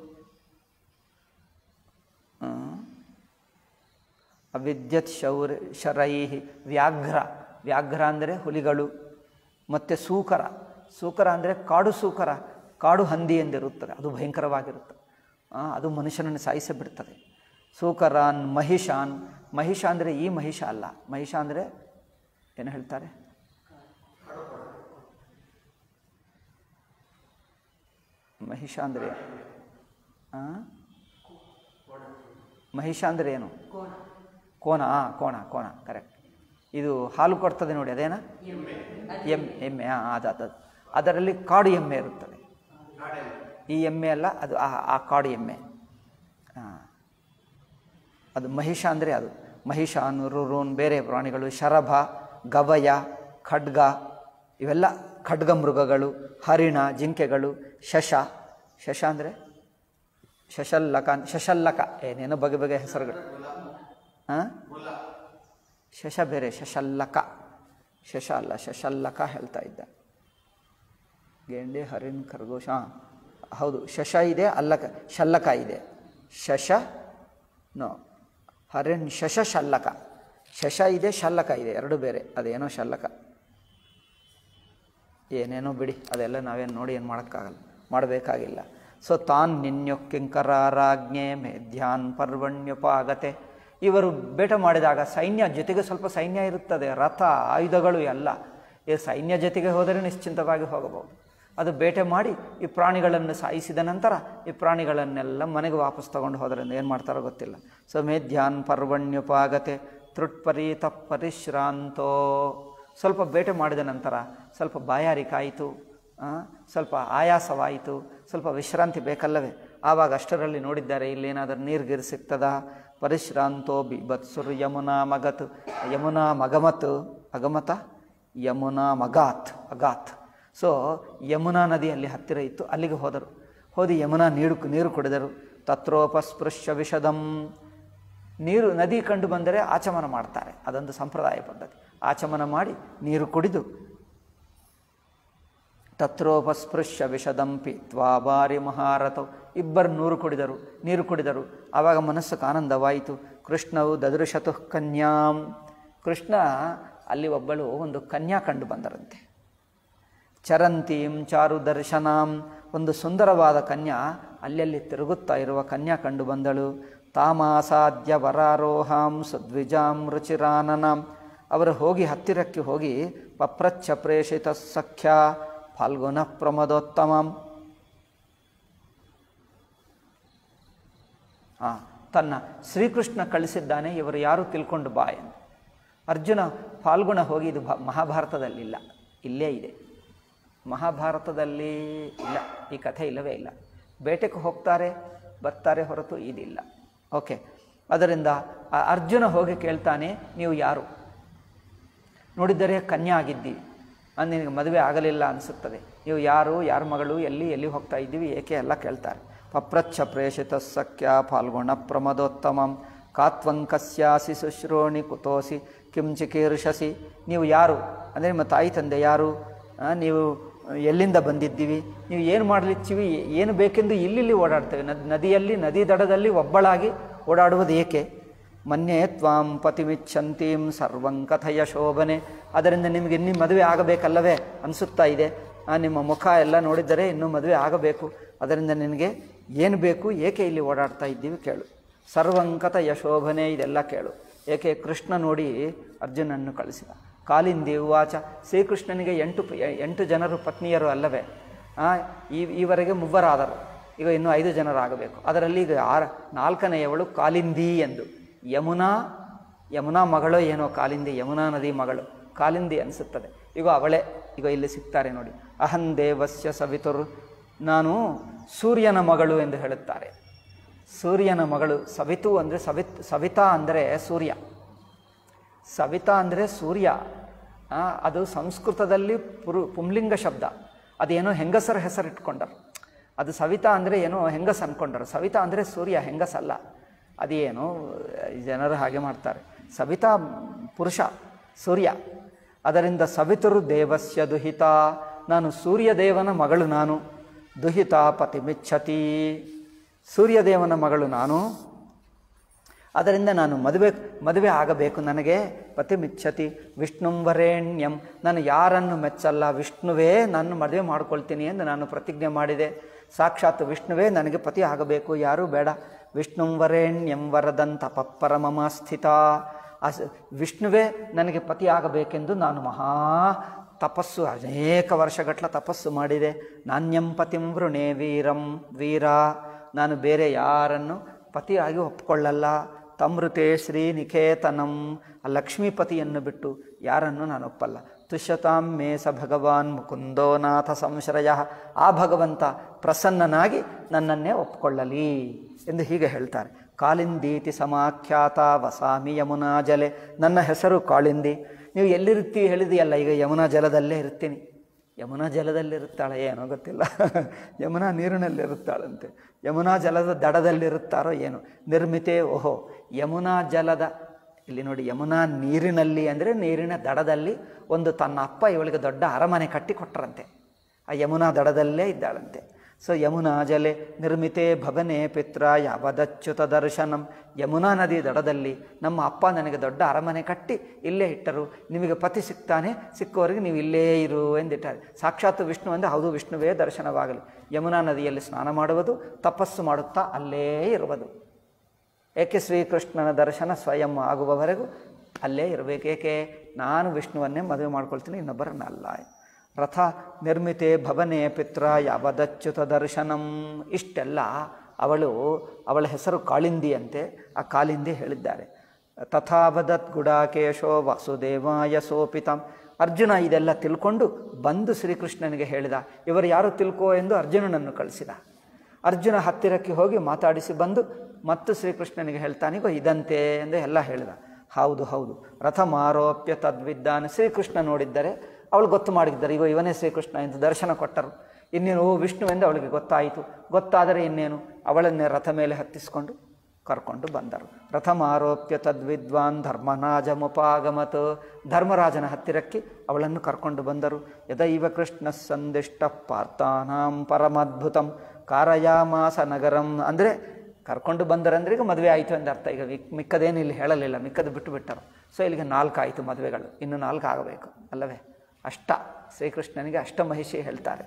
ಅವಿದ್ಯತ್ ಶೌರ್ ಶರೈಹಿ ವ್ಯಾಘ್ರ ವ್ಯಾಘ್ರ ಅಂದರೆ ಹುಲಿಗಳು ಮತ್ತು ಸೂಕರ ಸೂಕರ ಅಂದರೆ ಕಾಡು ಸೂಕರ ಕಾಡು ಹಂದಿ ಎಂದಿರುತ್ತದೆ ಅದು ಭಯಂಕರವಾಗಿರುತ್ತೆ ಆ, ಅದು ಮನುಷ್ಯನನ್ನು ಸಾಯಿಸಿ ಬಿಡ್ತದೆ ಸೂಕರಾನ್ ಮಹಿಷಾನ್ ಮಹಿಷ ಅಂದರೆ ಈ ಮಹಿಷ ಅಲ್ಲ ಮಹಿಷ ಅಂದರೆ ಏನು ಹೇಳ್ತಾರೆ ಮಹಿಷ ಅಂದರೆ ಆ? ಮಹಿಷ ಅಂದರೆ ಏನು ಕೋಣ ಆ, ಕೋಣ ಕೋಣ ಕರೆಕ್ಟ್ ಇದು ಹಾಲು ಕೊಡ್ತದೆ ನೋಡಿ ಅದೇನಾ ಎಮ್ಮೆ ಎಮ್ಮೆ ಹಾಂ ಅದು ಅದು ಅದರಲ್ಲಿ ಕಾಡು ಎಮ್ಮೆ ಇರುತ್ತದೆ ಈ ಎಮ್ಮೆ ಅಲ್ಲ ಅದು ಆ ಆ ಕಾಡು ಎಮ್ಮೆ ಹಾಂ ಅದು ಮಹಿಷ ಅಂದರೆ ಅದು ಮಹಿಷ ನುರುರೂನ್ ಬೇರೆ ಪ್ರಾಣಿಗಳು ಶರಭ ಗವಯ ಖಡ್ಗ ಇವೆಲ್ಲ ಖಡ್ಗ ಮೃಗಗಳು ಹರಿಣ ಜಿಂಕೆಗಳು ಶಶ ಶಶ ಅಂದರೆ ಶಶಲ್ಲಕ ಅಂತ- ಶಶಲ್ಲಕ ಏನೇನೋ ಬಗೆ ಬಗೆ ಹೆಸರುಗಳು ಹಾಂ ಶಶ ಬೇರೆ ಶಶಲ್ಲಕ ಶಶ ಅಲ್ಲ ಶಶಲ್ಲಕ ಹೇಳ್ತಾ ಇದ್ದ ಗೆಂಡೆ ಹರಿನ್ ಖರ್ಗೋಶ ಹಾಂ ಹೌದು ಶಶ ಇದೆ ಅಲ್ಲಕ ಶಲ್ಲಕ ಇದೆ ಶಶ ನೋ ಹರಿನ್ ಶಶ ಶಲ್ಲಕ ಶಶ ಇದೆ ಶಲ್ಲಕ ಇದೆ ಎರಡು ಬೇರೆ ಅದೇನೋ ಶಲ್ಲಕ ಏನೇನೋ ಬಿಡಿ ಅದೆಲ್ಲ ನಾವೇನು ನೋಡಿ ಏನು ಮಾಡೋಕ್ಕಾಗಲ್ಲ ಮಾಡಬೇಕಾಗಿಲ್ಲ ಸೊ ತಾನ್ ನಿನ್ಯೊಕ್ಕಿಂಕರಾರಾಜ್ಞೆ ಮೇಧ್ಯಾನ್ ಪರ್ವಣ್ಯೋಪಾಗತೆ ಇವರು ಬೇಟ ಮಾಡಿದಾಗ ಸೈನ್ಯ ಜೊತೆಗೆ ಸ್ವಲ್ಪ ಸೈನ್ಯ ಇರುತ್ತದೆ ರಥ ಆಯುಧಗಳು ಎಲ್ಲ ಈ ಸೈನ್ಯ ಜೊತೆಗೆ ಹೋದರೆ ನಿಶ್ಚಿಂತವಾಗಿ ಹೋಗಬಹುದು ಅದು ಬೇಟೆ ಮಾಡಿ ಈ ಪ್ರಾಣಿಗಳನ್ನು ಸಾಯಿಸಿದ ನಂತರ ಈ ಪ್ರಾಣಿಗಳನ್ನೆಲ್ಲ ಮನೆಗೆ ವಾಪಸ್ ತಗೊಂಡು ಹೋದ್ರಿಂದ ಏನು ಮಾಡ್ತಾರೋ ಗೊತ್ತಿಲ್ಲ ಸೊ ಮೇಧ್ಯಾನ್ ಪರ್ವಣ್ಯೋಪಾಗತೆ ತೃಟ್ಪರೀತ ಪರಿಶ್ರಾಂತೋ ಸ್ವಲ್ಪ ಬೇಟೆ ಮಾಡಿದ ನಂತರ ಸ್ವಲ್ಪ ಬಾಯಾರಿಕಾಯಿತು ಆ, ಸ್ವಲ್ಪ ಆಯಾಸವಾಯಿತು ಸ್ವಲ್ಪ ವಿಶ್ರಾಂತಿ ಬೇಕಲ್ಲವೇ ಆವಾಗ ಅಷ್ಟರಲ್ಲಿ ನೋಡಿದ್ದಾರೆ ಇಲ್ಲೇನಾದರೂ ನೀರು ಗೀರು ಸಿಗ್ತದಾ ಪರಿಶ್ರಾಂತೋ ಬಿಭತ್ಸುರು ಯಮುನಾ ಮಗತ್ ಯಮುನಾ ಮಗಮತ್ ಅಗಮತ ಯಮುನಾ ಮಗಾತ್ ಅಗಾತ್ ಸೊ ಯಮುನಾ ನದಿ ಅಲ್ಲಿ ಹತ್ತಿರ ಇತ್ತು ಅಲ್ಲಿಗೆ ಹೋದರು ಹೋದಿ ಯಮುನಾ ನೀರು ನೀರು ಕುಡಿದರು ತತ್ರೋಪಸ್ಪೃಶ್ಯ ವಿಷದಂ ನೀರು ನದಿ ಕಂಡು ಬಂದರೆ ಆಚಮನ ಮಾಡ್ತಾರೆ ಅದೊಂದು ಸಂಪ್ರದಾಯ ಪದ್ಧತಿ ಆಚಮನ ಮಾಡಿ ನೀರು ಕುಡಿದು ತತ್ರೋಪಸ್ಪೃಶ್ಯ ವಿಷದಂ ಪಿತ್ವಾ ಬಾರಿ ಮಹಾರಥವು ಇಬ್ಬರು ನೂರು ಕುಡಿದರು ನೀರು ಕುಡಿದರು ಆವಾಗ ಮನಸ್ಸು ಆನಂದವಾಯಿತು ಕೃಷ್ಣವು ದದೃಶತು ಕನ್ಯಾಂ ಕೃಷ್ಣ ಅಲ್ಲಿ ಒಬ್ಬಳು ಒಂದು ಕನ್ಯಾ ಕಂಡು ಬಂದರಂತೆ ಚರಂತೀಂ ಚಾರು ದರ್ಶನಾಂ ಒಂದು ಸುಂದರವಾದ ಕನ್ಯಾ ಅಲ್ಲಲ್ಲಿ ತಿರುಗುತ್ತಾ ಇರುವ ಕನ್ಯಾ ಕಂಡು ಬಂದಳು ತಾಮಾಸಾದ್ಯ ವರಾರೋಹಾಂ ಸದ್ವಿಜಾಂ ರುಚಿರಾನನಾಂ ಅವರು ಹೋಗಿ ಹತ್ತಿರಕ್ಕೆ ಹೋಗಿ ಪಪ್ರಚ್ಛ ಪ್ರೇಷಿತ ಸಖ್ಯ ಫಾಲ್ಗುಣ ಪ್ರಮದೋತ್ತಮಂ ಆ, ತನ್ನ ಶ್ರೀಕೃಷ್ಣ ಕಳಿಸಿದ್ದಾನೆ ಇವರು ಯಾರು ತಿಳ್ಕೊಂಡು ಬಾ ಎಂದು ಅರ್ಜುನ ಫಾಲ್ಗುಣ ಹೋಗಿ ಇದು ಭ- ಮಹಾಭಾರತದಲ್ಲಿಲ್ಲ ಇಲ್ಲೇ ಇದೆ ಮಹಾಭಾರತದಲ್ಲಿ ಇಲ್ಲ ಈ ಕಥೆ ಇಲ್ಲವೇ ಇಲ್ಲ ಬೇಟೆಗೆ ಹೋಗ್ತಾರೆ ಬರ್ತಾರೆ ಹೊರತು ಇದಿಲ್ಲ ಓಕೆ ಅದರಿಂದ ಆ ಅರ್ಜುನ ಹೋಗಿ ಕೇಳ್ತಾನೆ ನೀವು ಯಾರು ನೋಡಿದ್ದರೆ ಕನ್ಯಾ ಆಗಿದ್ದೀವಿ ಅಂದ್ ನಿನಗೆ ಮದುವೆ ಆಗಲಿಲ್ಲ ಅನಿಸುತ್ತದೆ ನೀವು ಯಾರು ಯಾರ ಮಗಳು ಎಲ್ಲಿ ಎಲ್ಲಿ ಹೋಗ್ತಾ ಇದ್ದೀವಿ ಏಕೆ ಎಲ್ಲ ಕೇಳ್ತಾರೆ ಪಪ್ರಚ್ಛ ಪ್ರೇಷಿತ ಸಖ್ಯ ಫಾಲ್ಗುಣ ಪ್ರಮದೋತ್ತಮಂ ಕಾತ್ವಂಕಸ್ಯಾಸಿ ಶುಶ್ರೋಣಿ ಕುತೋಸಿ ಕಿಂ ಚಿಕೀರ್ಷಸಿ ನೀವು ಯಾರು ಅಂದರೆ ನಿಮ್ಮ ತಾಯಿ ತಂದೆ ಯಾರು ಆ, ನೀವು ಎಲ್ಲಿಂದ ಬಂದಿದ್ದೀವಿ ನೀವು ಏನು ಮಾಡಲಿಚ್ಚಿವಿ ಏನು ಬೇಕೆಂದು ಇಲ್ಲಿಲ್ಲಿ ಓಡಾಡ್ತೇವೆ ನದ್ ನದಿಯಲ್ಲಿ ನದಿ ದಡದಲ್ಲಿ ಒಬ್ಬಳಾಗಿ ಓಡಾಡುವುದು ಏಕೆ ಮನ್ಯೇ ತ್ವಾಂ ಪತಿಮಿಚ್ಛಂತೀಂ ಸರ್ವಂ ಕಥಯ ಶೋಭನೆ ಅದರಿಂದ ನಿಮಗೆ ಇನ್ನೂ ಮದುವೆ ಆಗಬೇಕಲ್ಲವೇ ಅನಿಸುತ್ತಾ ಇದೆ ಆ, ನಿಮ್ಮ ಮುಖ ಎಲ್ಲ ನೋಡಿದರೆ ಇನ್ನೂ ಮದುವೆ ಆಗಬೇಕು ಅದರಿಂದ ನಿನಗೆ ಏನು ಬೇಕು ಏಕೆ ಇಲ್ಲಿ ಓಡಾಡ್ತಾ ಇದ್ದೀವಿ ಕೇಳು ಸರ್ವಂಕತ ಯಶೋಭನೆ ಇದೆಲ್ಲ ಕೇಳು ಏಕೆ ಕೃಷ್ಣ ನೋಡಿ ಅರ್ಜುನನ್ನು ಕಳಿಸಿದ ಕಾಲಿಂದಿ ಉವಾಚ ಶ್ರೀಕೃಷ್ಣನಿಗೆ ಎಂಟು ಪ- ಎಂಟು ಜನರು ಪತ್ನಿಯರು ಅಲ್ಲವೇ ಆ, ಈ ಈವರೆಗೆ ಮೂವರಾದರು ಈಗ ಇನ್ನೂ ಐದು ಜನರಾಗಬೇಕು ಅದರಲ್ಲಿ ಈಗ ಆರ ನಾಲ್ಕನೆಯವಳು ಕಾಲಿಂದಿ ಎಂದು ಯಮುನಾ ಯಮುನಾ ಮಗಳೋ ಏನೋ ಕಾಲಿಂದಿ ಯಮುನಾ ನದಿ ಮಗಳು ಕಾಲಿಂದಿ ಅನಿಸುತ್ತದೆ ಈಗ ಅವಳೇ ಈಗ ಇಲ್ಲಿ ಸಿಗ್ತಾರೆ ನೋಡಿ ಅಹಂ ದೇವಸ್ಯ ಸವಿತುರ್ ನಾನು ಸೂರ್ಯನ ಮಗಳು ಎಂದು ಹೇಳುತ್ತಾರೆ ಸೂರ್ಯನ ಮಗಳು ಸವಿತು ಅಂದರೆ ಸವಿತ್ ಸವಿತಾ ಅಂದರೆ ಸೂರ್ಯ ಸವಿತಾ ಅಂದರೆ ಸೂರ್ಯ ಆ, ಅದು ಸಂಸ್ಕೃತದಲ್ಲಿ ಪುರು ಪುಂಲಿಂಗ ಶಬ್ದ ಅದೇನೋ ಹೆಂಗಸರ ಹೆಸರು ಇಟ್ಕೊಂಡರು ಅದು ಸವಿತಾ ಅಂದರೆ ಏನೋ ಹೆಂಗಸ್ ಅಂದ್ಕೊಂಡರು ಸವಿತಾ ಅಂದರೆ ಸೂರ್ಯ ಹೆಂಗಸಲ್ಲ ಅದೇನೋ ಜನರು ಹಾಗೆ ಮಾಡ್ತಾರೆ ಸವಿತಾ ಪುರುಷ ಸೂರ್ಯ ಅದರಿಂದ ಸವಿತರು ದೇವಸ್ಯ ದುಹಿತ ನಾನು ಸೂರ್ಯದೇವನ ಮಗಳು ನಾನು ದುಹಿತ ಪತಿಮಿಚ್ಛತಿ ಸೂರ್ಯದೇವನ ಮಗಳು ನಾನು ಅದರಿಂದ ನಾನು ಮದುವೆ ಮದುವೆ ಆಗಬೇಕು ನನಗೆ ಪತಿ ಮಿಚ್ಛತಿ ವಿಷ್ಣುಂ ವರೇಣ್ಯಂ ನಾನು ಯಾರನ್ನು ಮೆಚ್ಚಲ್ಲ ವಿಷ್ಣುವೇ ನಾನು ಮದುವೆ ಮಾಡ್ಕೊಳ್ತೀನಿ ಎಂದು ನಾನು ಪ್ರತಿಜ್ಞೆ ಮಾಡಿದೆ ಸಾಕ್ಷಾತ್ ವಿಷ್ಣುವೇ ನನಗೆ ಪತಿ ಆಗಬೇಕು ಯಾರೂ ಬೇಡ ವಿಷ್ಣುಂ ವರೇಣ್ಯಂ ವರದಂತ ಪಪ್ಪರಮಮ ಸ್ಥಿತ ಅಸ್ ವಿಷ್ಣುವೇ ನನಗೆ ಪತಿ ಆಗಬೇಕೆಂದು ನಾನು ಮಹಾ ತಪಸ್ಸು ಅನೇಕ ವರ್ಷಗಟ್ಟಲ ತಪಸ್ಸು ಮಾಡಿದೆ ನಾಣ್ಯಂ ಪತಿಂ ವೃಣೇ ವೀರಂ ವೀರ ನಾನು ಬೇರೆ ಯಾರನ್ನು ಪತಿಯಾಗಿ ಒಪ್ಕೊಳ್ಳಲ್ಲ ತಮೃತೆ ಶ್ರೀನಿಕೇತನಂ ಆ ಲಕ್ಷ್ಮೀಪತಿಯನ್ನು ಬಿಟ್ಟು ಯಾರನ್ನು ನಾನು ಒಪ್ಪಲ್ಲ ತುಷ್ಯತಾಂ ಮೇ ಸ ಭಗವಾನ್ ಮುಕುಂದೋ ನಾಥ ಸಂಶ್ರಯ ಆ ಭಗವಂತ ಪ್ರಸನ್ನನಾಗಿ ನನ್ನನ್ನೇ ಒಪ್ಪಿಕೊಳ್ಳಲಿ ಎಂದು ಹೀಗೆ ಹೇಳ್ತಾರೆ ಕಾಲಿಂದೀತಿ ಸಮಾಖ್ಯಾತ ವಸಾಮಿ ಯಮುನಾ ಜಲೆ ನನ್ನ ಹೆಸರು ಕಾಳಿಂದಿ ನೀವು ಎಲ್ಲಿರ್ತೀವಿ ಹೇಳಿದೆಯಲ್ಲ ಈಗ ಯಮುನಾ ಜಲದಲ್ಲೇ ಇರ್ತೀನಿ ಯಮುನಾ ಜಲದಲ್ಲಿರುತ್ತಾಳೆ ಏನೋ ಗೊತ್ತಿಲ್ಲ ಯಮುನಾ ನೀರಿನಲ್ಲಿರುತ್ತಾಳಂತೆ ಯಮುನಾ ಜಲದ ದಡದಲ್ಲಿರುತ್ತಾರೋ ಏನು ನಿರ್ಮಿತೆ ಓಹೋ ಯಮುನಾ ಜಲದ ಇಲ್ಲಿ ನೋಡಿ ಯಮುನಾ ನೀರಿನಲ್ಲಿ ಅಂದರೆ ನೀರಿನ ದಡದಲ್ಲಿ ಒಂದು ತನ್ನ ಅಪ್ಪ ಇವಳಿಗೆ ದೊಡ್ಡ ಅರಮನೆ ಕಟ್ಟಿ ಕೊಟ್ಟರಂತೆ ಆ ಯಮುನಾ ದಡದಲ್ಲೇ ಇದ್ದಾಳಂತೆ ಸೊ ಯಮುನಾ ಜಲೆ ನಿರ್ಮಿತೆ ಭವನೆ ಪಿತ್ರ ಯಾವದಚ್ಯುತ ದರ್ಶನಂ ಯಮುನಾ ನದಿ ದಡದಲ್ಲಿ ನಮ್ಮ ಅಪ್ಪ ನನಗೆ ದೊಡ್ಡ ಅರಮನೆ ಕಟ್ಟಿ ಇಲ್ಲೇ ಇಟ್ಟರು ನಿಮಗೆ ಪತಿ ಸಿಗ್ತಾನೆ ಸಿಕ್ಕುವವರೆಗೆ ನೀವು ಇಲ್ಲೇ ಇರು ಎಂದಿಟ್ಟಾರೆ ಸಾಕ್ಷಾತ್ ವಿಷ್ಣು ಅಂದರೆ ಹೌದು ವಿಷ್ಣುವೇ ದರ್ಶನವಾಗಲಿ ಯಮುನಾ ನದಿಯಲ್ಲಿ ಸ್ನಾನ ಮಾಡುವುದು ತಪಸ್ಸು ಮಾಡುತ್ತಾ ಅಲ್ಲೇ ಇರುವುದು ಏಕೆ ಶ್ರೀಕೃಷ್ಣನ ದರ್ಶನ ಸ್ವಯಂ ಆಗುವವರೆಗೂ ಅಲ್ಲೇ ಇರಬೇಕು ಏಕೆ ನಾನು ವಿಷ್ಣುವನ್ನೇ ಮದುವೆ ಮಾಡ್ಕೊಳ್ತೀನಿ ಇನ್ನೊಬ್ಬರನ್ನಲ್ಲ ರಥ ನಿರ್ಮಿತೆ ಭವನೆ ಪಿತ್ರ ಯಾವದಚ್ಯುತ ದರ್ಶನಂ ಇಷ್ಟೆಲ್ಲ ಅವಳು ಅವಳ ಹೆಸರು ಕಾಳಿಂದಿಯಂತೆ ಆ ಕಾಳಿಂದಿ ಹೇಳಿದ್ದಾರೆ ತಥಾವದತ್ ಗುಡಾಕೇಶೋ ವಾಸುದೇವಾಯ ಸೋಪಿತಂ ಅರ್ಜುನ ಇದೆಲ್ಲ ತಿಳ್ಕೊಂಡು ಬಂದು ಶ್ರೀಕೃಷ್ಣನಿಗೆ ಹೇಳಿದ ಇವರು ಯಾರು ತಿಳ್ಕೋ ಎಂದು ಅರ್ಜುನನನ್ನು ಕಳಿಸಿದ ಅರ್ಜುನ ಹತ್ತಿರಕ್ಕೆ ಹೋಗಿ ಮಾತಾಡಿಸಿ ಬಂದು ಮತ್ತು ಶ್ರೀಕೃಷ್ಣನಿಗೆ ಹೇಳ್ತಾನಿಗೋ ಇದಂತೆ ಎಂದು ಎಲ್ಲ ಹೇಳಿದ ಹೌದು ಹೌದು ರಥ ಮಾರೋಪ್ಯ ತದ್ವಿದ್ದಾನೆ ಶ್ರೀಕೃಷ್ಣ ನೋಡಿದ್ದರೆ ಅವಳು ಗೊತ್ತು ಮಾಡಿದ್ದಾರೆ ಇಗೋ ಇವನೇ ಶ್ರೀಕೃಷ್ಣ ಎಂದು ದರ್ಶನ ಕೊಟ್ಟರು ಇನ್ನೇನು ಓ ವಿಷ್ಣು ಎಂದು ಅವಳಿಗೆ ಗೊತ್ತಾಯಿತು ಗೊತ್ತಾದರೆ ಇನ್ನೇನು ಅವಳನ್ನೇ ರಥ ಮೇಲೆ ಹತ್ತಿಸಿಕೊಂಡು ಕರ್ಕೊಂಡು ಬಂದರು ರಥ ಮಾರೋಪ್ಯ ತದ್ವಿದ್ವಾನ್ ಧರ್ಮನಾಜ ಮುಪಾಗಮತ್ ಧರ್ಮರಾಜನ ಹತ್ತಿರಕ್ಕೆ ಅವಳನ್ನು ಕರ್ಕೊಂಡು ಬಂದರು ಯದೈವ ಕೃಷ್ಣ ಸಂದಿಷ್ಟ ಪಾರ್ಥಾನಾಂ ಪರಮದ್ಭುತಂ ಕಾರಯಾಮಾಸ ನಗರಂ ಅಂದರೆ ಕರ್ಕೊಂಡು ಬಂದರಂದ್ರೆ ಈಗ ಮದುವೆ ಆಯಿತು ಅಂತ ಅರ್ಥ ಈಗ ಮಿಕ್- ಮಿಕ್ಕದೇನು ಇಲ್ಲಿ ಹೇಳಲಿಲ್ಲ ಮಿಕ್ಕದು ಬಿಟ್ಟು ಬಿಟ್ಟರು ಸೊ ಇಲ್ಲಿಗೆ ನಾಲ್ಕು ಆಯಿತು ಮದುವೆಗಳು ಇನ್ನು ನಾಲ್ಕು ಆಗಬೇಕು ಅಲ್ಲವೇ ಅಷ್ಟ ಶ್ರೀಕೃಷ್ಣನಿಗೆ ಅಷ್ಟಮಹಿಷಿ ಹೇಳ್ತಾರೆ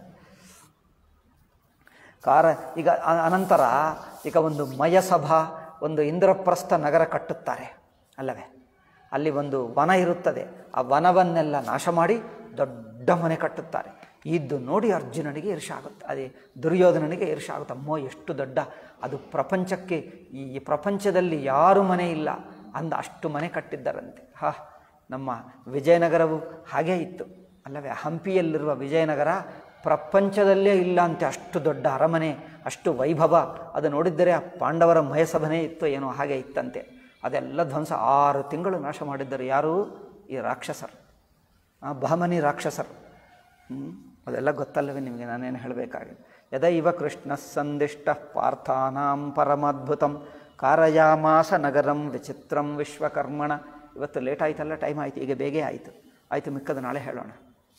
ಕಾರ ಈಗ ಅ- ಅನಂತರ ಈಗ ಒಂದು ಮಯಸಭಾ ಒಂದು ಇಂದ್ರಪ್ರಸ್ಥ ನಗರ ಕಟ್ಟುತ್ತಾರೆ ಅಲ್ಲವೇ ಅಲ್ಲಿ ಒಂದು ವನ ಇರುತ್ತದೆ ಆ ವನವನ್ನೆಲ್ಲ ನಾಶ ಮಾಡಿ ದೊಡ್ಡ ಮನೆ ಕಟ್ಟುತ್ತಾರೆ ಇದ್ದು ನೋಡಿ ಅರ್ಜುನನಿಗೆ ಈರ್ಷ ಆಗುತ್ತೆ ಅದೇ ದುರ್ಯೋಧನನಿಗೆ ಈರ್ಷ ಆಗುತ್ತೆ ಅಮ್ಮೋ ಎಷ್ಟು ದೊಡ್ಡ ಅದು ಪ್ರಪಂಚಕ್ಕೆ ಈ ಈ ಪ್ರಪಂಚದಲ್ಲಿ ಯಾರು ಮನೆ ಇಲ್ಲ ಅಂದ ಅಷ್ಟು ಮನೆ ಕಟ್ಟಿದ್ದಾರಂತೆ ಹಾ ನಮ್ಮ ವಿಜಯನಗರವು ಹಾಗೇ ಇತ್ತು ಅಲ್ಲವೇ ಹಂಪಿಯಲ್ಲಿರುವ ವಿಜಯನಗರ ಪ್ರಪಂಚದಲ್ಲೇ ಇಲ್ಲ ಅಂತೆ ಅಷ್ಟು ದೊಡ್ಡ ಅರಮನೆ ಅಷ್ಟು ವೈಭವ ಅದು ನೋಡಿದ್ದರೆ ಆ ಪಾಂಡವರ ಮಯಸಭನೇ ಇತ್ತು ಏನೋ ಹಾಗೆ ಇತ್ತಂತೆ ಅದೆಲ್ಲ ಧ್ವಂಸ ಆರು ತಿಂಗಳು ನಾಶ ಮಾಡಿದ್ದರು ಯಾರು ಈ ರಾಕ್ಷಸರು ಆ ಬಹಮನಿ ರಾಕ್ಷಸರು ಹ್ಮ್? ಅದೆಲ್ಲ ಗೊತ್ತಲ್ಲವೇ ನಿಮಗೆ ನಾನೇನು ಹೇಳಬೇಕಾಗಿದೆ ಯದೈವ ಕೃಷ್ಣ ಸಂದಿಷ್ಟ ಪಾರ್ಥಾನಾಂ ಪರಮಾದ್ಭುತಂ ಕಾರಯಾಮಾಸ ನಗರಂ ವಿಚಿತ್ರಂ ವಿಶ್ವಕರ್ಮಣ ಇವತ್ತು ಲೇಟ್ ಆಯ್ತಲ್ಲ ಟೈಮ್ ಆಯಿತು ಈಗ ಬೇಗೇ ಆಯಿತು ಆಯಿತು ಮಿಕ್ಕದು ನಾಳೆ ಹೇಳೋಣ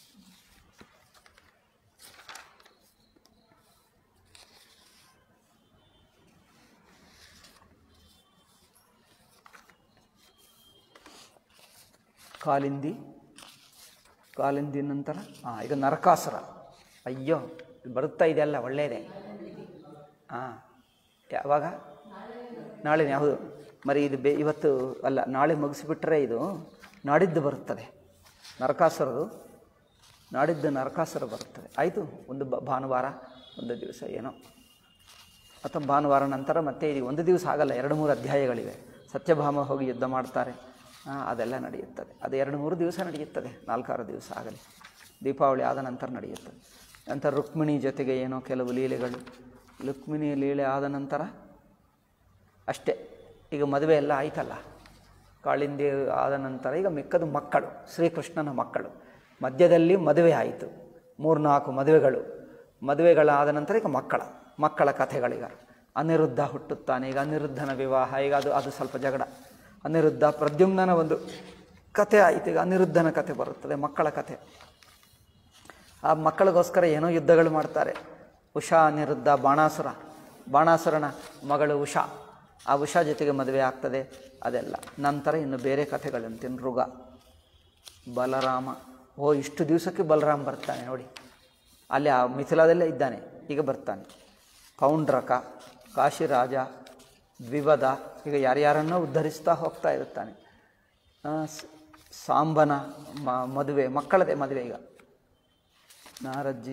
ಕಾಲಿಂದಿ ಕಾಲಿಂದಿ ನಂತರ ಹಾಂ ಈಗ ನರಕಾಸುರ ಅಯ್ಯೋ ಇದು ಬರುತ್ತಾ ಇದೆಯಲ್ಲ ಒಳ್ಳೆಯದೇ ಹಾಂ ಯಾವಾಗ ನಾಳೆ ಯಾವುದು ಮರಿ ಇದು ಬೇ ಇವತ್ತು ಅಲ್ಲ ನಾಳೆ ಮುಗಿಸ್ಬಿಟ್ರೆ ಇದು ನಾಡಿದ್ದು ಬರುತ್ತದೆ ನರಕಾಸುರದು ನಾಡಿದ್ದು ನರಕಾಸುರ ಬರುತ್ತದೆ ಆಯಿತು ಒಂದು ಬ ಭಾನುವಾರ ಒಂದು ದಿವಸ ಏನೋ ಅಥವಾ ಭಾನುವಾರ ನಂತರ ಮತ್ತೆ ಇದು ಒಂದು ದಿವಸ ಆಗಲ್ಲ ಎರಡು ಮೂರು ಅಧ್ಯಾಯಗಳಿವೆ ಸತ್ಯಭಾಮ ಹೋಗಿ ಯುದ್ಧ ಮಾಡ್ತಾರೆ ಆ, ಅದೆಲ್ಲ ನಡೆಯುತ್ತದೆ ಅದು ಎರಡು ಮೂರು ದಿವಸ ನಡೆಯುತ್ತದೆ ನಾಲ್ಕಾರು ದಿವಸ ಆಗಲಿ ದೀಪಾವಳಿ ಆದ ನಂತರ ನಡೆಯುತ್ತದೆ ನಂತರ ರುಕ್ಮಿಣಿ ಜೊತೆಗೆ ಏನೋ ಕೆಲವು ಲೀಲೆಗಳು ರುಕ್ಮಿಣಿ ಲೀಲೆ ಆದ ನಂತರ ಅಷ್ಟೇ ಈಗ ಮದುವೆ ಎಲ್ಲ ಆಯ್ತಲ್ಲ ಕಾಳಿಂದಿ ಆದ ನಂತರ ಈಗ ಮಿಕ್ಕದು ಮಕ್ಕಳು ಶ್ರೀಕೃಷ್ಣನ ಮಕ್ಕಳು ಮಧ್ಯದಲ್ಲಿ ಮದುವೆ ಆಯಿತು ಮೂರ್ನಾಲ್ಕು ಮದುವೆಗಳು ಮದುವೆಗಳಾದ ನಂತರ ಈಗ ಮಕ್ಕಳ ಮಕ್ಕಳ ಕಥೆಗಳೀಗ ಅನಿರುದ್ಧ ಹುಟ್ಟುತ್ತಾನೆ ಈಗ ಅನಿರುದ್ಧನ ವಿವಾಹ ಈಗ ಅದು ಅದು ಸ್ವಲ್ಪ ಜಗಳ ಅನಿರುದ್ಧ ಪ್ರದ್ಯುಮ್ನನ ಒಂದು ಕಥೆ ಆಯಿತು ಈಗ ಅನಿರುದ್ಧನ ಕಥೆ ಬರುತ್ತದೆ ಮಕ್ಕಳ ಕಥೆ ಆ ಮಕ್ಕಳಿಗೋಸ್ಕರ ಏನೋ ಯುದ್ಧಗಳು ಮಾಡ್ತಾರೆ ಉಷಾ ಅನಿರುದ್ಧ ಬಾಣಾಸುರ ಬಾಣಾಸುರನ ಮಗಳು ಉಷಾ ಆ ಉಷಾ ಜೊತೆಗೆ ಮದುವೆ ಆಗ್ತದೆ ಅದೆಲ್ಲ ನಂತರ ಇನ್ನು ಬೇರೆ ಕಥೆಗಳಂತೆ ನೃಗ ಬಲರಾಮ ಓ ಇಷ್ಟು ದಿವಸಕ್ಕೆ ಬಲರಾಮ ಬರ್ತಾನೆ ನೋಡಿ ಅಲ್ಲಿ ಆ ಮಿಥಿಲಾದಲ್ಲೇ ಇದ್ದಾನೆ ಈಗ ಬರ್ತಾನೆ ಪೌಂಡ್ರಕ ಕಾಶಿರಾಜ ದ್ವಿವದ ಈಗ ಯಾರ್ಯಾರನ್ನೋ ಉದ್ಧರಿಸ್ತಾ ಹೋಗ್ತಾ ಇರುತ್ತಾನೆ ಆ, ಸ- ಸಾಂಬನ ಮ ಮದುವೆ ಮಕ್ಕಳದೇ ಮದುವೆ ಈಗ ನಾರಜ್ಜಿ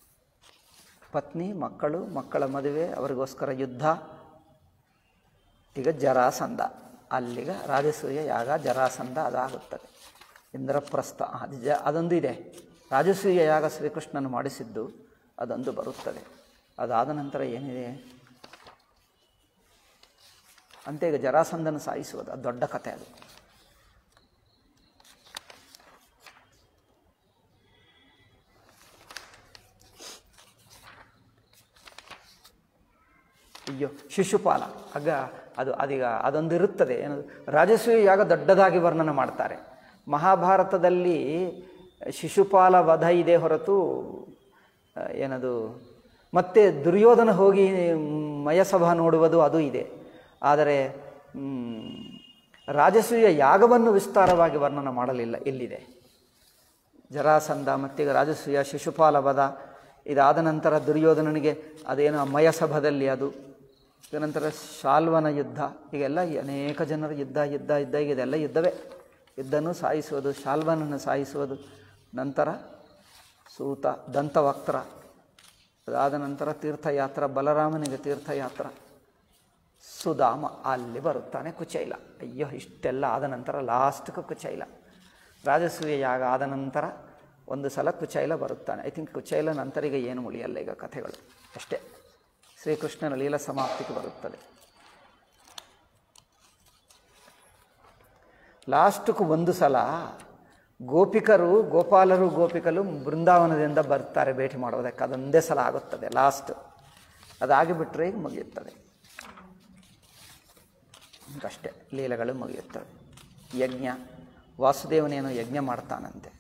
ಪತ್ನಿ ಮಕ್ಕಳು ಮಕ್ಕಳ ಮದುವೆ ಅವರಿಗೋಸ್ಕರ ಯುದ್ಧ ಈಗ ಜರಾಸಂಧ ಅಲ್ಲಿಗ ರಾಜಸೂಯ ಯಾಗ ಜರಾಸಂಧ ಅದಾಗುತ್ತದೆ ಇಂದ್ರಪ್ರಸ್ಥ ಅದು ಜ ಅದೊಂದು ಇದೆ ರಾಜಸೂಯ ಯಾಗ ಶ್ರೀಕೃಷ್ಣನು ಮಾಡಿಸಿದ್ದು ಅದೊಂದು ಬರುತ್ತದೆ ಅದಾದ ನಂತರ ಏನಿದೆ ಅಂತ ಈಗ ಜರಾಸಂಧನ ಸಾಯಿಸುವುದು ಅದು ದೊಡ್ಡ ಕಥೆ ಅದು ಅಯ್ಯೋ ಶಿಶುಪಾಲ ಆಗ ಅದು ಅದೀಗ ಅದೊಂದು ಇರುತ್ತದೆ ಏನದು ರಾಜಸೂಯ ಯಾಗ ದೊಡ್ಡದಾಗಿ ವರ್ಣನೆ ಮಾಡ್ತಾರೆ ಮಹಾಭಾರತದಲ್ಲಿ ಶಿಶುಪಾಲ ವಧ ಇದೆ ಹೊರತು ಆ, ಏನದು ಮತ್ತೆ ದುರ್ಯೋಧನ ಹೋಗಿ ಮಯಸಭಾ ನೋಡುವುದು ಅದು ಇದೆ ಆದರೆ ಮ್, ರಾಜಸೂಯ ಯಾಗವನ್ನು ವಿಸ್ತಾರವಾಗಿ ವರ್ಣನೆ ಮಾಡಲಿಲ್ಲ ಇಲ್ಲಿದೆ ಜರಾಸಂಧ ಮತ್ತೀಗ ರಾಜಸೂಯ ಶಿಶುಪಾಲ ವಧ ಇದಾದ ನಂತರ ದುರ್ಯೋಧನನಿಗೆ ಅದೇನೋ ಮಯಸಭದಲ್ಲಿ ಅದು ಈಗ ನಂತರ ಶಾಲ್ವನ ಯುದ್ಧ ಹೀಗೆಲ್ಲ ಈ ಅನೇಕ ಜನರ ಯುದ್ಧ ಯುದ್ಧ ಯುದ್ಧ ಈಗ ಇದೆಲ್ಲ ಯುದ್ಧವೇ ಯುದ್ಧನೂ ಸಾಯಿಸುವುದು ಶಾಲ್ವನನ್ನು ಸಾಯಿಸುವುದು ನಂತರ ಸೂತ ದಂತವಕ್ತ್ರ ಅದಾದ ನಂತರ ತೀರ್ಥಯಾತ್ರ ಬಲರಾಮನಿಗೆ ತೀರ್ಥಯಾತ್ರ ಸುಧಾಮ ಅಲ್ಲಿ ಬರುತ್ತಾನೆ ಕುಚೈಲ ಅಯ್ಯೋ ಇಷ್ಟೆಲ್ಲ ಆದ ನಂತರ ಲಾಸ್ಟ್ಗೆ ಕುಚೈಲ ರಾಜಸೂಯ ಯಾಗ ಆದ ನಂತರ ಒಂದು ಸಲ ಕುಚೈಲ ಬರುತ್ತಾನೆ ಐ ಥಿಂಕ್ ಕುಚೈಲ ನಂತರ ಈಗ ಏನು ಉಳಿಯಲ್ಲ ಈಗ ಕಥೆಗಳು ಅಷ್ಟೇ ಶ್ರೀಕೃಷ್ಣನ ಲೀಲ ಸಮಾಪ್ತಿಗೆ ಬರುತ್ತದೆ ಲಾಸ್ಟ್ಗೂ ಒಂದು ಸಲ ಗೋಪಿಕರು ಗೋಪಾಲರು ಗೋಪಿಕರು ಬೃಂದಾವನದಿಂದ ಬರ್ತಾರೆ ಭೇಟಿ ಮಾಡೋದಕ್ಕೆ ಅದೊಂದೇ ಸಲ ಆಗುತ್ತದೆ ಲಾಸ್ಟ್ ಅದಾಗಿಬಿಟ್ರೆ ಈಗ ಮುಗಿಯುತ್ತದೆ ಅಷ್ಟೇ ಲೀಲೆಗಳು ಮುಗಿಯುತ್ತವೆ ಯಜ್ಞ ವಾಸುದೇವನೇನೋ ಯಜ್ಞ ಮಾಡ್ತಾನಂತೆ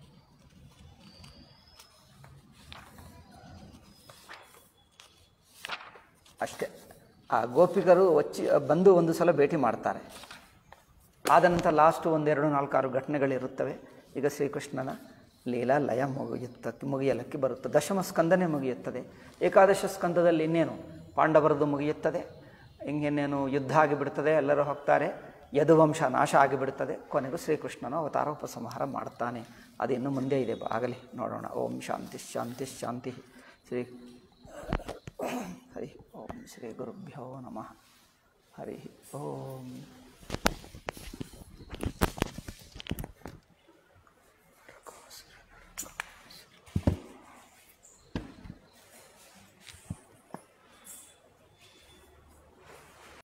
ಅಷ್ಟೇ ಆ ಗೋಪಿಕರು ಒಚ್ಚಿ ಬಂದು ಒಂದು ಸಲ ಭೇಟಿ ಮಾಡ್ತಾರೆ ಆದ ನಂತರ ಲಾಸ್ಟು ಒಂದೆರಡು ನಾಲ್ಕಾರು ಘಟನೆಗಳಿರುತ್ತವೆ ಈಗ ಶ್ರೀಕೃಷ್ಣನ ಲೀಲಾ ಲಯ ಮುಗಿಯುತ್ತ ಮುಗಿಯಲಕ್ಕೆ ಬರುತ್ತೆ ದಶಮ ಸ್ಕಂದನೇ ಮುಗಿಯುತ್ತದೆ ಏಕಾದಶ ಸ್ಕಂದದಲ್ಲಿ ಇನ್ನೇನು ಪಾಂಡವರದು ಮುಗಿಯುತ್ತದೆ ಹಿಂಗೇನೇನು ಯುದ್ಧ ಆಗಿಬಿಡ್ತದೆ ಎಲ್ಲರೂ ಹೋಗ್ತಾರೆ ಯದುವಂಶ ನಾಶ ಆಗಿಬಿಡ್ತದೆ ಕೊನೆಗೂ ಶ್ರೀಕೃಷ್ಣನು ಅವತಾರ ಉಪಸಂಹಾರ ಮಾಡ್ತಾನೆ ಅದು ಇನ್ನು ಮುಂದೆ ಇದೆ ಆಗಲಿ ನೋಡೋಣ ಓಂ ಶಾಂತಿ ಶಾಂತಿ ಶಾಂತಿ ಶ್ರೀ ಹರಿ ಓಂ ಶ್ರೀ ಗುರುಭ್ಯೋ ನಮಃ ಹರಿ ಓಂ